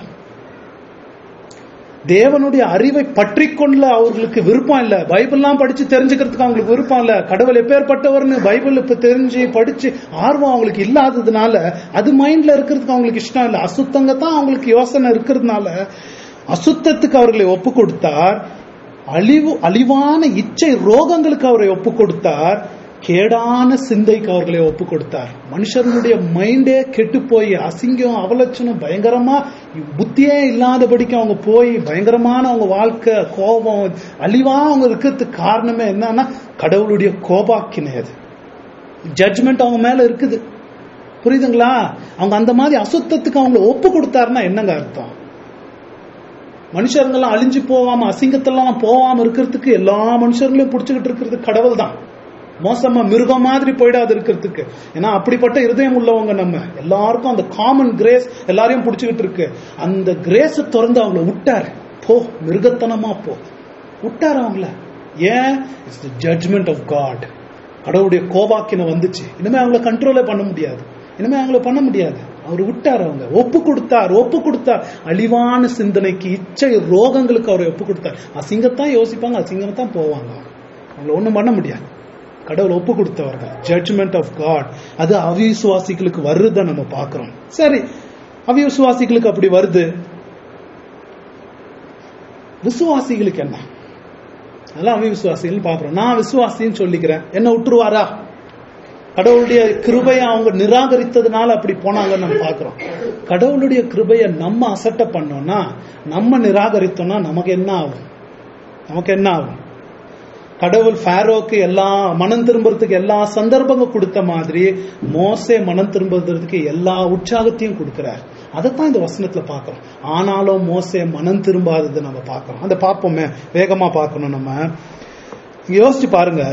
தேவனுடைய அறிவை பற்றி கொள்ள அவர்களுக்கு விருப்பம் இல்ல பைபிள்லாம் படிச்சு தெரிஞ்சுக்கிறதுக்கு அவங்களுக்கு விருப்பம் இல்ல கடவுள் எப்பேற்பட்டவர்னு பைபிள் இப்ப தெரிஞ்சு படிச்சு ஆர்வம் அவங்களுக்கு இல்லாததுனால அது மைண்ட்ல இருக்கிறதுக்கு அவங்களுக்கு இஷ்டம் இல்ல அசுத்தங்க தான் அவங்களுக்கு யோசனை இருக்கிறதுனால அசுத்தத்துக்கு அவர்களை ஒப்பு கொடுத்தார் அழிவு அழிவான இச்சை ரோகங்களுக்கு அவரை ஒப்பு கொடுத்தார் கேடான சிந்தைக்கு அவர்களை ஒப்பு கொடுத்தார் மனுஷர்களுடைய மைண்டே கெட்டு போய் அசிங்கம் அவலட்சணம் பயங்கரமா புத்தியே இல்லாதபடிக்கு அவங்க போய் பயங்கரமான அவங்க வாழ்க்கை கோபம் அழிவா அவங்க இருக்கிறதுக்கு காரணமே என்னன்னா கடவுளுடைய கோபாக்கினை அது ஜட்ஜ்மெண்ட் அவங்க மேல இருக்குது புரியுதுங்களா அவங்க அந்த மாதிரி அசுத்தத்துக்கு அவங்கள ஒப்பு கொடுத்தாருன்னா என்னங்க அர்த்தம் மனுஷருங்கெல்லாம் அழிஞ்சு போகாம அசிங்கத்தெல்லாம் போகாம இருக்கிறதுக்கு எல்லா மனுஷர்களையும் பிடிச்சுக்கிட்டு இருக்கிறது கடவுள் தான் மோசமா மிருகம் மாதிரி போயிடாது இருக்கிறதுக்கு ஏன்னா அப்படிப்பட்ட இருதயம் உள்ளவங்க நம்ம எல்லாருக்கும் அந்த காமன் கிரேஸ் எல்லாரையும் பிடிச்சுக்கிட்டு இருக்கு அந்த கிரேஸ் திறந்து அவங்கள விட்டாரு போ மிருகத்தனமா போ விட்டாரு அவங்கள ஏன் it's the judgment of God கடவுளுடைய கோபாக்கின வந்துச்சு இனிமே அவங்கள கண்ட்ரோலே பண்ண முடியாது இனிமே அவங்கள பண்ண முடியாது அவர் விட்டார் அவங்க ஒப்பு கொடுத்தார் ஒப்பு கொடுத்தார் அழிவான சிந்தனைக்கு இச்சை ரோகங்களுக்கு அவரை ஒப்பு கொடுத்தார் அசிங்கத்தான் யோசிப்பாங்க அசிங்கத்தான் போவாங்க அவங்கள ஒண்ணும் பண்ண முடியாது கடவுள் ஒப்பு கொடுத்தவர்கள் ஜட்ஜ்மெண்ட் ஆஃப் காட் அது அவிசுவாசிகளுக்கு வருதை நம்ம பார்க்கிறோம் சரி அவிசுவாசிகளுக்கு அப்படி வருது விசுவாசிகளுக்கு என்ன அதெல்லாம் அவிசுவாசிகள் பார்க்கிறோம் நான் விசுவாசின்னு சொல்லிக்கிறேன் என்ன விட்டுருவாரா கடவுளுடைய கிருபையை அவங்க நிராகரித்ததுனால அப்படி போனாங்கன்னு நம்ம பார்க்கிறோம் கடவுளுடைய கிருபையை நம்ம அசட்டை பண்ணோம்னா நம்ம நிராகரித்தோம்னா நமக்கு என்ன ஆகும் நமக்கு என்ன ஆகும் கடவுள் ஃபேரோக்கு எல்லா மனம் திரும்புறதுக்கு எல்லா சந்தர்ப்பங்கள் கொடுத்த மாதிரி மோசே மனம் திரும்புறதுக்கு எல்லா உற்சாகத்தையும் கொடுக்கிறார் அதைத்தான் இந்த வசனத்துல பார்க்கிறோம் ஆனாலும் மோசே மனம் திரும்பாதது நம்ம பார்க்கிறோம் அந்த பார்ப்போமே வேகமா பார்க்கணும் நம்ம யோசிச்சு பாருங்க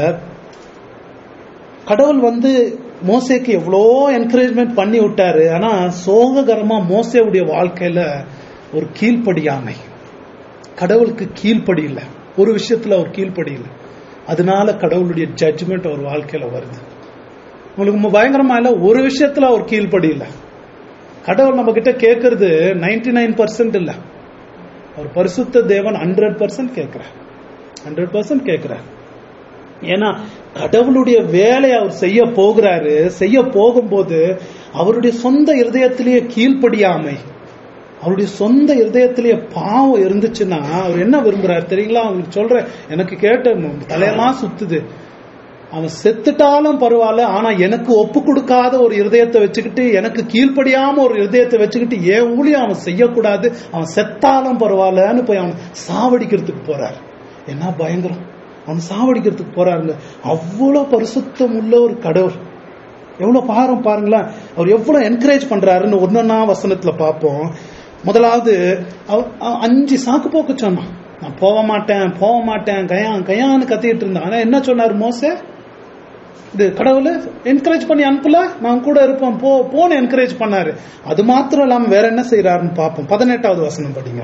கடவுள் வந்து மோசேக்கு எவ்வளோ என்கரேஜ்மெண்ட் பண்ணி விட்டாரு ஆனா சோககரமா மோசேவுடைய வாழ்க்கையில ஒரு கீழ்ப்படியாமை கடவுளுக்கு கீழ்ப்படி இல்லை ஒரு விஷயத்துல அவர் கீழ்ப்படி இல்லை அதனால கடவுளுடைய ஜட்ஜ்மெண்ட் அவர் வாழ்க்கையில வருது உங்களுக்கு பயங்கரமா இல்ல ஒரு விஷயத்துல அவர் கீழ்ப்படி இல்லை கடவுள் நம்ம கிட்ட கேட்கறது நைன்டி நைன் பர்சன்ட் இல்ல அவர் பரிசுத்த தேவன் ஹண்ட்ரட் பர்சன்ட் கேட்கிறார் ஹண்ட்ரட் பர்சன்ட் கேட்கிறார் ஏன்னா கடவுளுடைய வேலையை அவர் செய்ய போகிறாரு செய்ய போகும்போது அவருடைய சொந்த இருதயத்திலேயே கீழ்ப்படியாமை அவருடைய சொந்த இருதயத்திலேயே பாவம் இருந்துச்சுன்னா அவர் என்ன விரும்புறாரு தெரியுங்களா அவங்களுக்கு சொல்ற எனக்கு கேட்ட தலையெல்லாம் சுத்துது அவன் செத்துட்டாலும் பரவாயில்ல ஆனா எனக்கு ஒப்பு கொடுக்காத ஒரு இருதயத்தை வச்சுக்கிட்டு எனக்கு கீழ்ப்படியாம ஒரு இருதயத்தை வச்சுக்கிட்டு ஏன் ஊழியம் அவன் செய்யக்கூடாது அவன் செத்தாலும் பரவாயில்லன்னு போய் அவன் சாவடிக்கிறதுக்கு போறார் என்ன பயங்கரம் அவன் சாவடிக்கிறதுக்கு போறாருங்க அவ்வளவு பரிசுத்தம் உள்ள ஒரு கடவுள் எவ்வளவு பாரம் பாருங்களேன் அவர் எவ்வளவு என்கரேஜ் பண்றாருன்னு ஒன்னொன்னா வசனத்துல பார்ப்போம் முதலாவது அஞ்சு சாக்கு போக்கு சொன்னான் நான் போக மாட்டேன் போக மாட்டேன் கயான் கயான்னு கத்திட்டு இருந்தான் ஆனா என்ன சொன்னார் மோச இது கடவுள் என்கரேஜ் பண்ணி அனுப்பல நான் கூட இருப்பேன் போ போன்னு என்கரேஜ் பண்ணாரு அது மாத்திரம் இல்லாம வேற என்ன செய்யறாருன்னு பார்ப்போம் பதினெட்டாவது வசனம் படிங்க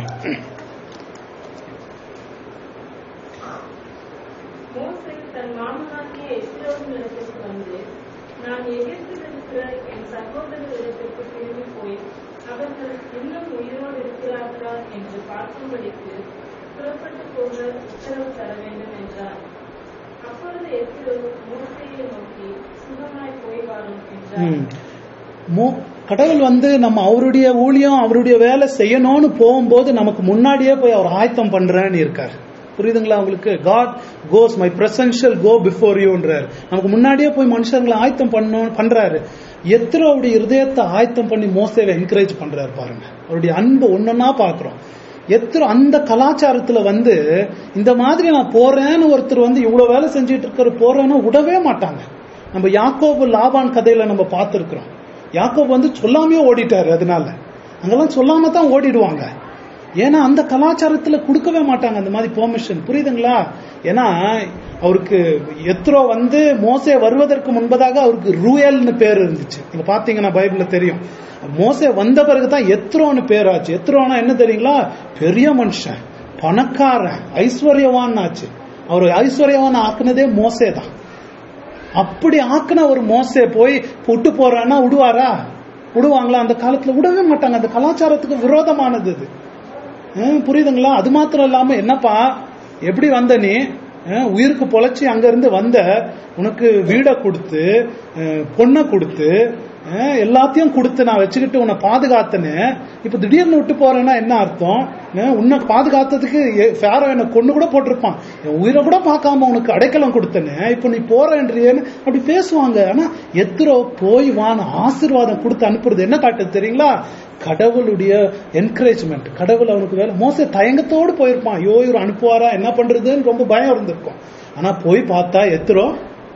மோசே தன் மாமனாகிய எஸ்ரோவினிடத்திற்கு வந்து நான் எகிப்தில் இருக்கிற என் சகோதரரிடத்திற்கு திரும்பி போய் அவர்கள் இன்னும் உயிரோடு இருக்கிறார்களா என்று பார்க்கும்படிக்கு புறப்பட்டு போக உத்தரவு தர வேண்டும் என்றார் அப்பொழுது எஸ்ரோ மோசையை நோக்கி சுகமாய் போய் வாரும் என்றார் ம். மோ- கடவுள் வந்து நம்ம அவருடைய ஊழியம் அவருடைய வேலை செய்யணும்னு போகும்போது நமக்கு முன்னாடியே போய் அவர் ஆயத்தம் பண்றேன்னு இருக்கார் புரியுதுங்களா உங்களுக்கு God goes my presential go before யூன்றார் நமக்கு முன்னாடியே போய் மனுஷங்களை ஆயத்தம் பண்ணணும் பண்றாரு எத்திரோவுடைய இருதயத்தை ஆயத்தம் பண்ணி மோசேவை என்கரேஜ் பண்றாரு பாருங்க அவருடைய அன்பு ஒன்னொன்னா பாக்குறோம் எத்தனை அந்த கலாச்சாரத்துல வந்து இந்த மாதிரி நான் போறேன்னு ஒருத்தர் வந்து இவ்வளவு வேலை செஞ்சுட்டு இருக்கிற போறேன்னு விடவே மாட்டாங்க நம்ம யாக்கோபு லாபான் கதையில நம்ம பார்த்திருக்கிறோம் யாக்கோபு வந்து சொல்லாமையே ஓடிட்டாரு அதனால அங்கெல்லாம் சொல்லாம தான் ஓடிடுவாங்க ஏன்னா அந்த கலாச்சாரத்துல கொடுக்கவே மாட்டாங்க அந்த மாதிரி பெர்மிஷன் புரியுதுங்களா ஏன்னா அவருக்கு எத்ரோ வந்து மோசே வருவதற்கு முன்பதாக அவருக்கு ரூயல்னு பேர் இருந்துச்சு நீங்க பாத்தீங்கன்னா பைபிள்ல தெரியும் மோசே வந்த பிறகுதான் எத்ரோன்னு பேர் ஆச்சு எத்ரோனா என்ன தெரியுங்களா பெரிய மனுஷன் பணக்காரன் ஐஸ்வர்யவான் ஆச்சு அவர் ஐஸ்வர்யவான் ஆக்குனதே மோசே தான் அப்படி ஆக்குன ஒரு மோசே போய் விட்டு போறான்னா விடுவாரா விடுவாங்களா அந்த காலத்துல விடவே மாட்டாங்க அந்த கலாச்சாரத்துக்கு விரோதமானது இது ஹம், புரியுதுங்களா அது மாத்திரம் இல்லாம என்னப்பா எப்படி வந்த நீ ஹம், உயிருக்கு பொழைச்சி அங்க இருந்து வந்த உனக்கு வீடை கொடுத்து அஹ், பொண்ணை கொடுத்து அஹ், எல்லாத்தையும் கொடுத்து நான் வச்சுக்கிட்டு உன்னை பாதுகாத்தனு இப்ப திடீர்னு விட்டு போறேன்னா என்ன அர்த்தம் அஹ், உன்னை பாதுகாத்ததுக்கு எ- ஃபேரோ என்னை கொண்டு கூட போட்டிருப்பான் என் உயிரை கூட பார்க்காம உனக்கு அடைக்கலம் கொடுத்தனே இப்ப நீ போறேன்றியேன்னு அப்படி பேசுவாங்க ஆனா எத்திரோ போய் வான்னு ஆசீர்வாதம் கொடுத்து அனுப்புறது என்ன காட்டுது தெரியுங்களா கடவுளுடைய என்கரேஜ்மெண்ட் கடவுள் அவனுக்கு வேலை மோச தயங்கத்தோடு போயிருப்பான் ஐயோ இவர் அனுப்புவாரா என்ன பண்றதுன்னு ரொம்ப பயம் இருந்திருக்கும் ஆனா போய் பார்த்தா எத்திரோ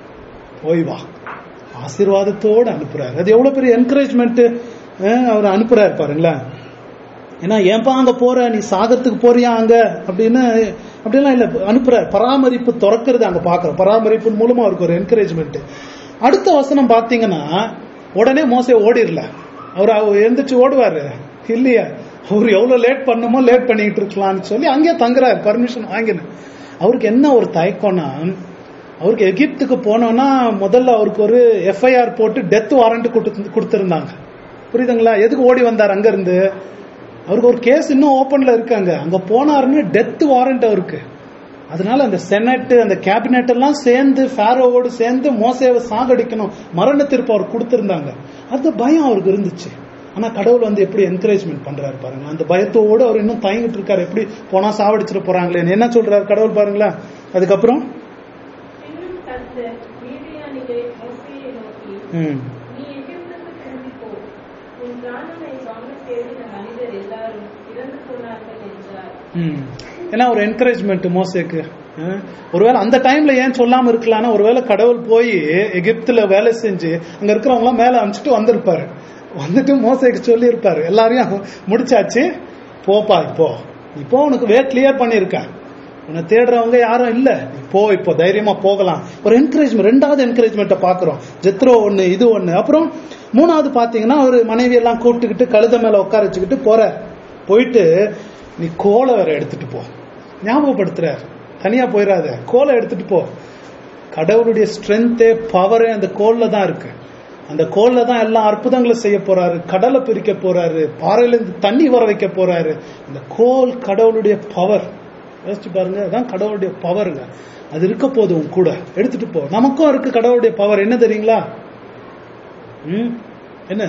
போய் வா ஆசீர்வாதத்தோடு அனுப்புறாரு அது எவ்வளவு பெரிய என்கரேஜ்மெண்ட் அவர் அனுப்புறாரு பாருங்களேன் ஏன்னா ஏன்பா அங்க போற நீ சாகத்துக்கு போறியா அங்க அப்படின்னு அப்படிலாம் இல்ல அனுப்புறாரு பராமரிப்பு திறக்கிறது அங்க பாக்குறோம் பராமரிப்பு மூலமா அவருக்கு ஒரு என்கரேஜ்மெண்ட் அடுத்த வசனம் பாத்தீங்கன்னா உடனே மோசே ஓடிடல அவர் அவர் எழுந்திரிச்சு ஓடுவாரு இல்லையா அவர் எவ்வளவு லேட் பண்ணுமோ லேட் பண்ணிட்டு இருக்கலாம்னு சொல்லி அங்கேயே தங்குறாரு பர்மிஷன் வாங்கின அவருக்கு என்ன ஒரு தயக்கம்னா அவருக்கு எகிப்துக்கு போனோம்னா முதல்ல அவருக்கு ஒரு எஃப்ஐஆர் போட்டு டெத் வாரண்ட் கொடுத்திருந்தாங்க புரியுதுங்களா எதுக்கு ஓடி வந்தார் அங்க இருந்து அவருக்கு ஒரு கேஸ் இன்னும் ஓபன்ல இருக்காங்க அங்க போனாருன்னு டெத் வாரண்ட் அவருக்கு அதனால அந்த செனட் அந்த கேபினெட் எல்லாம் சேர்ந்து ஃபேரோவோடு சேர்ந்து மோசேவை சாகடிக்கணும் மரண தீர்ப்பு அவர் கொடுத்திருந்தாங்க அந்த பயம் அவருக்கு இருந்துச்சு ஆனா கடவுள் வந்து எப்படி என்கரேஜ்மெண்ட் பண்றாரு பாருங்க அந்த பயத்தோடு அவர் இன்னும் தயங்கிட்டு இருக்காரு எப்படி போனா சாவடிச்சிட போறாங்களே என்ன சொல்றாரு கடவுள் பாருங்களேன் அதுக்கப்புறம் இன்னும் கர்த்தர் மீதியானிலே மோசேயை நோக்கி ம், நீ எகிப்துக்கு திரும்பி போ உன் பிராணனை வாங்க தேடின மனிதர் எல்லாரும் இறந்து போனார்கள் என்றார் ம். ஏன்னா ஒரு என்கரேஜ்மெண்ட் மோசேக்கு அஹ், ஒருவேளை அந்த டைம்ல ஏன் சொல்லாம இருக்கலாம்னா ஒருவேளை கடவுள் போய் எகிப்துல வேலை செஞ்சு அங்க இருக்கிறவங்க எல்லாம் மேல அனுப்பிச்சிட்டு வந்திருப்பாரு வந்துட்டு மோசேக்கு சொல்லி இருப்பாரு எல்லாரையும் முடிச்சாச்சு போப்பா இப்போ இப்போ உனக்கு வே கிளியர் பண்ணிருக்கேன் உன்னை தேடுறவங்க யாரும் இல்ல நீ போ இப்போ தைரியமா போகலாம் ஒரு என்கரேஜ்மெண்ட் ரெண்டாவது என்கரேஜ்மெண்ட்டை பாக்குறோம் ஜெத்ரோ ஒண்ணு இது ஒண்ணு அப்புறம் மூணாவது பாத்தீங்கன்னா ஒரு மனைவி எல்லாம் கூப்பிட்டுக்கிட்டு கழுத மேல உட்கார வச்சுக்கிட்டு போறார் போயிட்டு நீ கோலை வேற எடுத்துட்டு போ ஞாபகப்படுத்துறார் தனியா போயிடாத கோலை எடுத்துட்டு போ கடவுளுடைய ஸ்ட்ரென்த்தே பவரே அந்த கோல்ல தான் இருக்கு அந்த கோல்ல தான் எல்லா அற்புதங்களும் செய்ய போறாரு கடலை பிரிக்க போறாரு பாறையில இருந்து தண்ணி வர வைக்க போறாரு அந்த கோல் கடவுளுடைய பவர் யோசிச்சு பாருங்க அதான் கடவுளுடைய பவருங்க அது இருக்க போது உன் கூட எடுத்துட்டு போ நமக்கும் இருக்கு கடவுளுடைய பவர் என்ன தெரியுங்களா ம் என்ன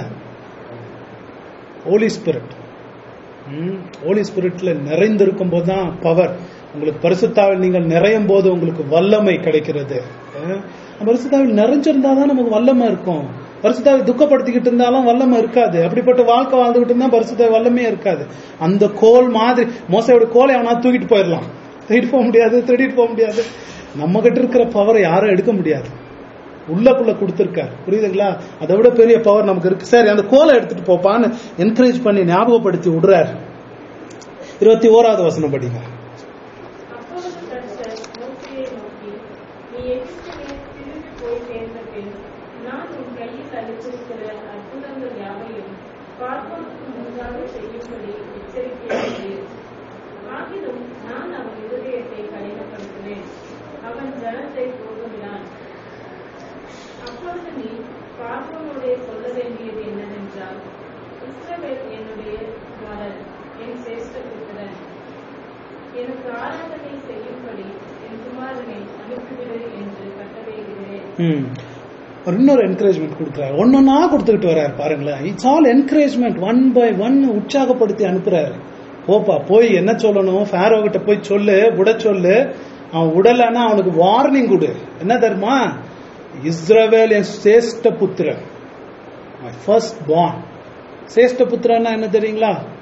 ஹோலி ஸ்பிரிட் ஹோலி ஸ்பிரிட்ல நிறைந்திருக்கும் போது தான் பவர் உங்களுக்கு பரிசுத்தாவில் நீங்கள் நிறையும் போது உங்களுக்கு வல்லமை கிடைக்கிறது அஹ், பரிசுத்தாவில் நிறைஞ்சிருந்தா தான் நமக்கு வல்லமை இருக்கும் பரிசுத்தாவை துக்கப்படுத்திக்கிட்டு இருந்தாலும் வல்லமை இருக்காது அப்படிப்பட்ட வாழ்க்கை வாழ்ந்துகிட்டு இருந்தா பரிசுத்தாவை வல்லமே இருக்காது அந்த கோல் மாதிரி மோசையோட கோலை அவனா தூக்கிட்டு போயிடலாம் தூக்கிட்டு போக முடியாது திருடிட்டு போக முடியாது நம்ம கிட்ட இருக்கிற பவரை யாரும் எடுக்க முடியாது உள்ளக்குள்ள கொடுத்திருக்காரு புரியுதுங்களா அதை விட பெரிய பவர் நமக்கு இருக்கு சரி அந்த கோலை எடுத்துட்டு போப்பான்னு என்கரேஜ் பண்ணி ஞாபகப்படுத்தி விடுறாரு இருபத்தி ஓராவது வசனம் படிங்க அப்பொழுது கர்த்தர் மோசேயை நோக்கி நீ எகிப்திலே திரும்பி போய் சேர்ந்த பின் நான் உன் கையில் அளித்திருக்கிற அற்புதங்கள் யாவையும் பார்ப்போருக்கு முன்பாக செய்யும்படி எச்சரிக்கையாக இரு. ஆகிலும் நான் அவன் இருதயத்தை கடினப்படுத்துவேன் அவன் ஜனத்தை போடுகிறான் அப்பொழுது நீ பார்வோனுடைய சொல்ல வேண்டியது என்னவென்றால் இஸ்ரவேல் என்னுடைய மலர் என் சிரேஷ்ட புத்திரன் எனக்கு ஆராதனை செய்யும்படி என் குமாரனை அனுப்பிவிடு என்று கட்டளையிடுகிறேன் ம். ஒரு இன்னொரு என்கரேஜ்மெண்ட் கொடுக்குறாரு ஒன்னொன்னா கொடுத்துக்கிட்டு வர்றாரு பாருங்களேன் it's all encouragement one by one உற்சாகப்படுத்தி அனுப்புறாரு போப்பா போய் என்ன சொல்லணும் ஃபேரோ கிட்ட போய் சொல்லு விட சொல்லு அவன் விடலைன்னா அவனுக்கு வார்னிங் கொடு என்ன தெரியுமா இஸ்ரவேல் என் சேஷ்ட புத்திரன் மை ஃபர்ஸ்ட் பார்ன் சேஷ்ட புத்திரன்னா என்ன தெரியுங்களா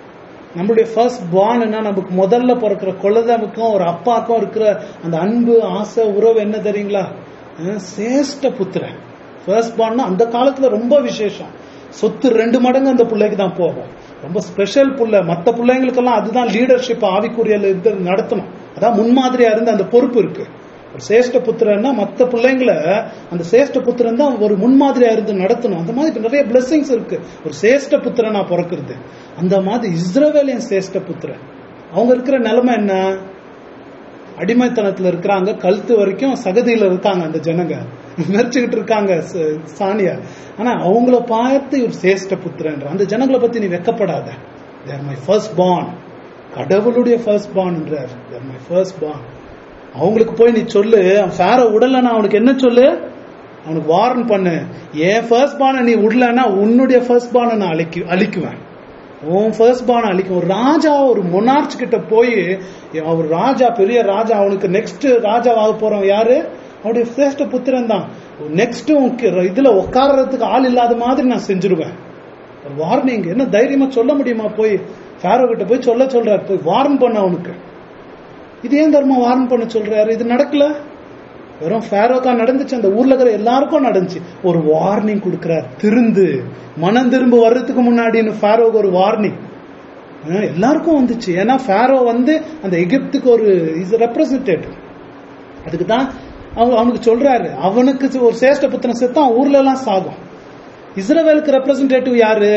நம்மளுடைய ஃபர்ஸ்ட் பார்ன்னா நமக்கு முதல்ல பிறக்கிற குலதமுக்கும் ஒரு அப்பாக்கும் இருக்கிற அந்த அன்பு ஆசை உறவு என்ன தெரியுங்களா அஹ் சேஷ்ட புத்திரன் ஃபர்ஸ்ட் பார்ன்னா அந்த காலத்துல ரொம்ப விசேஷம் சொத்து ரெண்டு மடங்கு அந்த பிள்ளைக்கு தான் போகும் ரொம்ப ஸ்பெஷல் புள்ள மத்த பிள்ளைங்களுக்கெல்லாம் அதுதான் லீடர்ஷிப் ஆவிக்குரியல் இருந்து நடத்தணும் அதான் முன்மாதிரியா இருந்து அந்த பொறுப்பு இருக்கு ஒரு சேஷ்ட புத்திரன்னா மத்த பிள்ளைங்களை அந்த சேஷ்ட புத்திரன் தான் ஒரு முன்மாதிரியா இருந்து நடத்தணும் அந்த மாதிரி நிறைய பிளெஸிங்ஸ் இருக்கு ஒரு சேஷ்ட புத்திரனா பிறக்கிறது அந்த மாதிரி இஸ்ரவேலியன் சேஷ்ட புத்திரன் அவங்க இருக்கிற நிலைமை என்ன அடிமைத்தனத்துல இருக்கிறாங்க கழுத்து வரைக்கும் சகதியில இருக்காங்க அந்த ஜனங்க மெரிச்சுக்கிட்டு இருக்காங்க ச- சாணியா ஆனா அவங்கள பார்த்து ஒரு சேஷ்ட புத்திரன்ற அந்த ஜனங்களை பத்தி நீ வெக்கப்படாத தேர் மை ஃபர்ஸ்ட் பார்ன் கடவுளுடைய ஃபர்ஸ்ட் பார்ன்ன்றார் தேர் மை ஃபர்ஸ்ட் பார்ன் அவங்களுக்கு போய் நீ சொல்லு ஃபேர உடலன்னா அவனுக்கு என்ன சொல்லு அவனுக்கு வார்ன் பண்ணு என் ஃபர்ஸ்ட் பானை நீ விடலன்னா உன்னுடைய ஃபர்ஸ்ட் பானை நான் அழிக்கு அழிக்குவேன் உன் ஃபர்ஸ்ட் பானை அழிக்கும் ஒரு ராஜா ஒரு மொனார்ச் கிட்ட போய் அவர் ராஜா பெரிய ராஜா அவனுக்கு நெக்ஸ்ட் ராஜாவாக போறவன் யாரு அவனுடைய சிரேஷ்ட புத்திரன் தான் நெக்ஸ்ட் இதுல உட்கார்றதுக்கு ஆள் இல்லாத மாதிரி நான் செஞ்சிருவேன் ஒரு வார்னிங் என்ன தைரியமா சொல்ல முடியுமா போய் ஃபேரோ கிட்ட போய் சொல்ல சொல்றாரு போய் வார்ன் பண்ண அவனுக்கு இது ஏன் தர்மா வார்ன் பண்ண சொல்றாரு இது நடக்கல வெறும் ஃபேரோக்கா நடந்துச்சு அந்த ஊர்ல இருக்கிற எல்லாருக்கும் நடந்துச்சு ஒரு வார்னிங் கொடுக்கிறார் திருந்து மனம் திரும்ப வர்றதுக்கு முன்னாடின்னு ஃபேரோக்கு ஒரு வார்னிங் எல்லாருக்கும் வந்துச்சு ஏன்னா ஃபேரோ வந்து அந்த எகிப்துக்கு ஒரு இஸ் ரெப்ரசன்டேட்டிவ் அதுக்கு தான் அவ அவனுக்கு சொல்றாரு அவனுக்கு ஒரு சேஷ்ட புத்திரன் செத்தான் ஊர்ல எல்லாம் சாகும் இஸ்ரவேலுக்கு ரெப்ரசன்டேட்டிவ் யாரு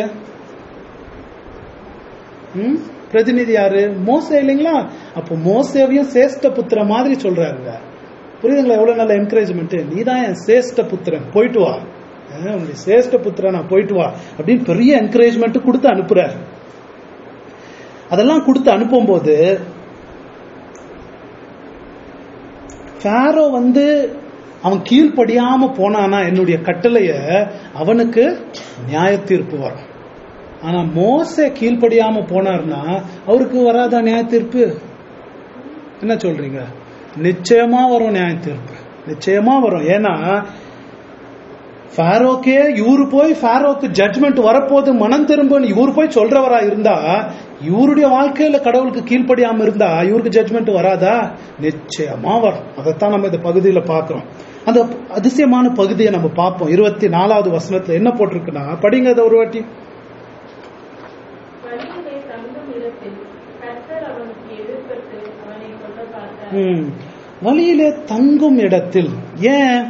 ம்? பிரதிநிதி யாரு மோசே இல்லைங்களா அப்போ மோசேவையும் சேஷ்ட புத்திர மாதிரி சொல்றாருங்க புரியுதுங்களா எவ்வளவு நல்ல என்கரேஜ்மெண்ட் நீதான் என் சேஷ்ட புத்திரன் போயிட்டு வா அஹ் உன்னுடைய சேஷ்ட புத்திரன் நான் போயிட்டு வா அப்படின்னு பெரிய என்கரேஜ்மெண்ட் கொடுத்து அனுப்புறாரு அதெல்லாம் கொடுத்து அனுப்பும்போது ஃபேரோ வந்து அவன் கீழ்ப்படியாம போனானா என்னுடைய கட்டளைய அவனுக்கு நியாய தீர்ப்பு வரும் ஆனா மோசே கீழ்ப்படியாம போனார்னா அவருக்கு வராதா நியாய தீர்ப்பு என்ன சொல்றீங்க நிச்சயமா வரும் நியாய தீர்ப்பு நிச்சயமா வரும் ஏன்னா ஃபாரோக்கே இவரு போய் ஃபாரோக்கு ஜட்மெண்ட் வரப்போது மனம் திரும்புன்னு இவரு போய் சொல்றவரா இருந்தா இவருடைய வாழ்க்கையில கடவுளுக்கு கீழ்ப்படியாம இருந்தா இவருக்கு ஜட்மெண்ட் வராதா நிச்சயமா வரும் அதைத்தான் நம்ம இந்த பகுதியில பார்க்கிறோம் அந்த அதிசயமான பகுதியை நம்ம பார்ப்போம் இருபத்தி நாலாவது வசனத்துல என்ன போட்டிருக்குன்னா படிங்க அதை ஒரு வாட்டி வழியிலே தங்கும் இடத்தில் கர்த்தர் அவனுக்கு எதிர்பட்டு அவனை கொல்ல பார்த்தார் ம். வழியிலே தங்கும் இடத்தில் ஏன்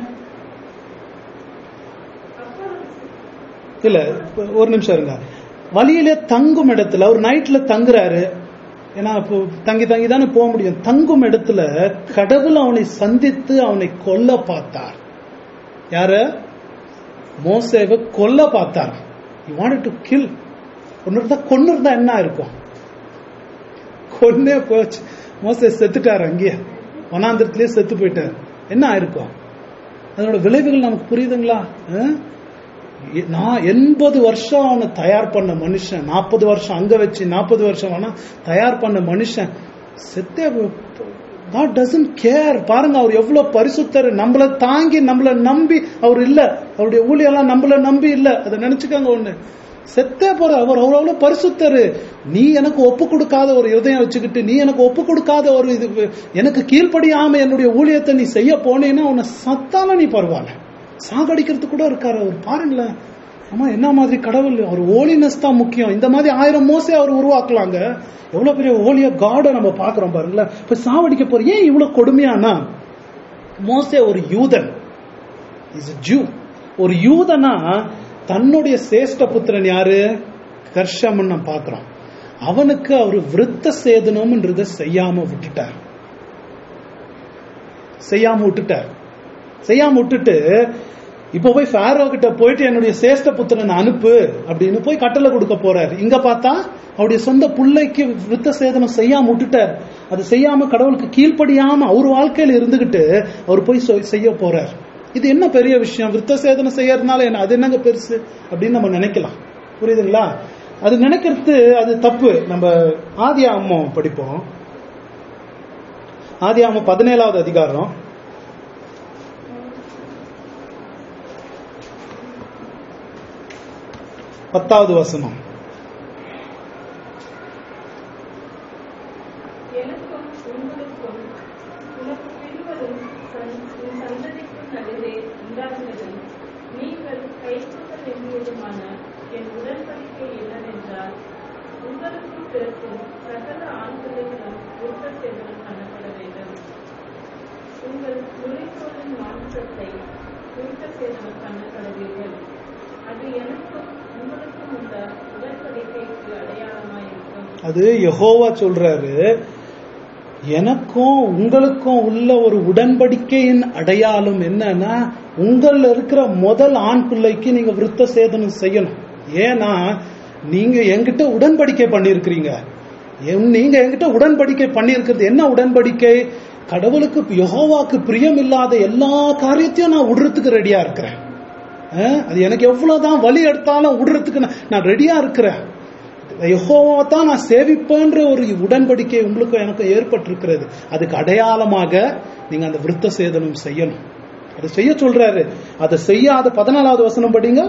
அப்பொழுது இல்ல இப்ப ஒரு நிமிஷம் இருங்க வழியிலே தங்கும் இடத்துல அவர் நைட்ல தங்குறாரு ஏன்னா இப்போ தங்கி தங்கி தானே போக முடியும் தங்கும் இடத்துல கடவுள் அவனை சந்தித்து அவனை கொல்ல பார்த்தார் யார மோசேவை கொல்ல பார்த்தார் he wanted டு கில் ஒன்னு இருந்தா கொன்னு இருந்தா என்ன இருக்கும் கொன்னே போச்சு மோசே செத்துட்டார் அங்கேயே வனாந்திரத்திலே செத்து போயிட்டார் என்ன ஆயிருக்கும் அதனோட விளைவுகள் நமக்கு புரியுதுங்களா அஹ்? நான் எண்பது வருஷம் அவனை தயார் பண்ண மனுஷன் நாற்பது வருஷம் அங்க வச்சு நாற்பது வருஷம் வேணா தயார் பண்ண மனுஷன் செத்தே காட் டசன்ட் கேர் பாருங்க அவர் எவ்வளவு பரிசுத்தர் நம்மள தாங்கி நம்மள நம்பி அவர் இல்ல அவருடைய ஊழியெல்லாம் நம்மள நம்பி இல்ல அதை நினைச்சுக்கோங்க ஒண்ணு செத்தே போற அவர் அவர் அவ்வளவு பரிசுத்தரு நீ எனக்கு ஒப்பு கொடுக்காத ஒரு இதயம் வச்சுக்கிட்டு நீ எனக்கு ஒப்பு கொடுக்காத ஒரு இது எனக்கு கீழ்ப்படியாம என்னுடைய ஊழியத்தை நீ செய்ய போனேன்னா உன்னை சத்தால நீ பரவாயில்ல சாகடிக்கிறது கூட இருக்காரு அவர் பாருங்களேன் ஆமா என்ன மாதிரி கடவுள் அவர் ஓலினஸ் தான் முக்கியம் இந்த மாதிரி ஆயிரம் மோசே அவர் உருவாக்கலாங்க எவ்வளவு பெரிய ஓலிய காட நம்ம பாக்குறோம் பாருங்களேன் இப்ப சாவடிக்க போற ஏன் இவ்வளவு கொடுமையானா மோசே ஒரு யூதன் இஸ் ஜூ ஒரு யூதனா தன்னுடைய சேஷ்ட புத்திரன் யாரு கர்ஷமன் நம்ம பாக்குறோம் அவனுக்கு அவர் விருத்த சேதனம்ன்றத செய்யாம விட்டுட்டார் செய்யாம விட்டுட்டார் செய்யாம விட்டுட்டு இப்ப போய் ஃபேரோ கிட்ட போயிட்டு என்னுடைய சேஷ்ட புத்திரன் அனுப்பு அப்படின்னு போய் கட்டளை கொடுக்க போறாரு இங்க பார்த்தா அவருடைய சொந்த பிள்ளைக்கு விருத்த சேதனம் செய்யாம விட்டுட்டார் அது செய்யாம கடவுளுக்கு கீழ்ப்படியாம அவர் வாழ்க்கையில இருந்துகிட்டு அவர் போய் சொ- செய்ய போறார் இது என்ன பெரிய விஷயம் விருத்த சேதனம் செய்யறதுனால என்ன அது என்னங்க பெருசு அப்படின்னு நம்ம நினைக்கலாம் புரியுதுங்களா அது நினைக்கிறது அது தப்பு நம்ம ஆதி அம்மம் படிப்போம் ஆதி அம்மம் பதினேழாவது அதிகாரம் பத்தாவது வசனம் எனக்கும் உங்களுக்கும் உனக்கு பின்வரும் சந்- உன் சந்ததிக்கும் நடுவே உண்டாகிறதும் நீங்கள் கைகொள்ள வேண்டியதுமான என் உடன்படிக்கை என்னவென்றால் உங்களுக்கும் பிறக்கும் சகல ஆண்களுக்கும் உற்பத்தெதிரும் பண்ணப்பட வேண்டும் உங்கள் நுழைத்தோலின் மாம்சத்தை உருத்த சேதனம் பண்ணப்படுவீர்கள் அது எனக்கும் உங்களுக்கும் உள்ள உடன்படிக்கைக்கு அடையாளமாயிருக்கும் அது யெகோவா சொல்றாரு எனக்கும் உங்களுக்கும் உள்ள ஒரு உடன்படிக்கையின் அடையாளம் என்னன்னா உங்கள இருக்கிற முதல் ஆண் பிள்ளைக்கு நீங்க விருத்த சேதனம் செய்யணும் ஏன்னா நீங்க என்கிட்ட உடன்படிக்கை பண்ணியிருக்கிறீங்க என்- நீங்க என்கிட்ட உடன்படிக்கை பண்ணியிருக்கிறது என்ன உடன்படிக்கை கடவுளுக்கு யெகோவாக்கு பிரியம் இல்லாத எல்லா காரியத்தையும் நான் விடுறதுக்கு ரெடியா இருக்கிறேன் அஹ், அது எனக்கு எவ்வளவுதான் வலி எடுத்தாலும் விடுறதுக்கு நான்- நான் ரெடியா இருக்கிறேன் யெகோவா தான் நான் சேவிப்பேன்ற ஒரு உடன்படிக்கை உங்களுக்கும் எனக்கும் ஏற்பட்டிருக்கிறது அதுக்கு அடையாளமாக நீங்க அந்த விருத்த சேதனம் செய்யணும் அதை செய்ய சொல்றாரு அதை செய்யாத பதினாலாவது வசனம் படிங்க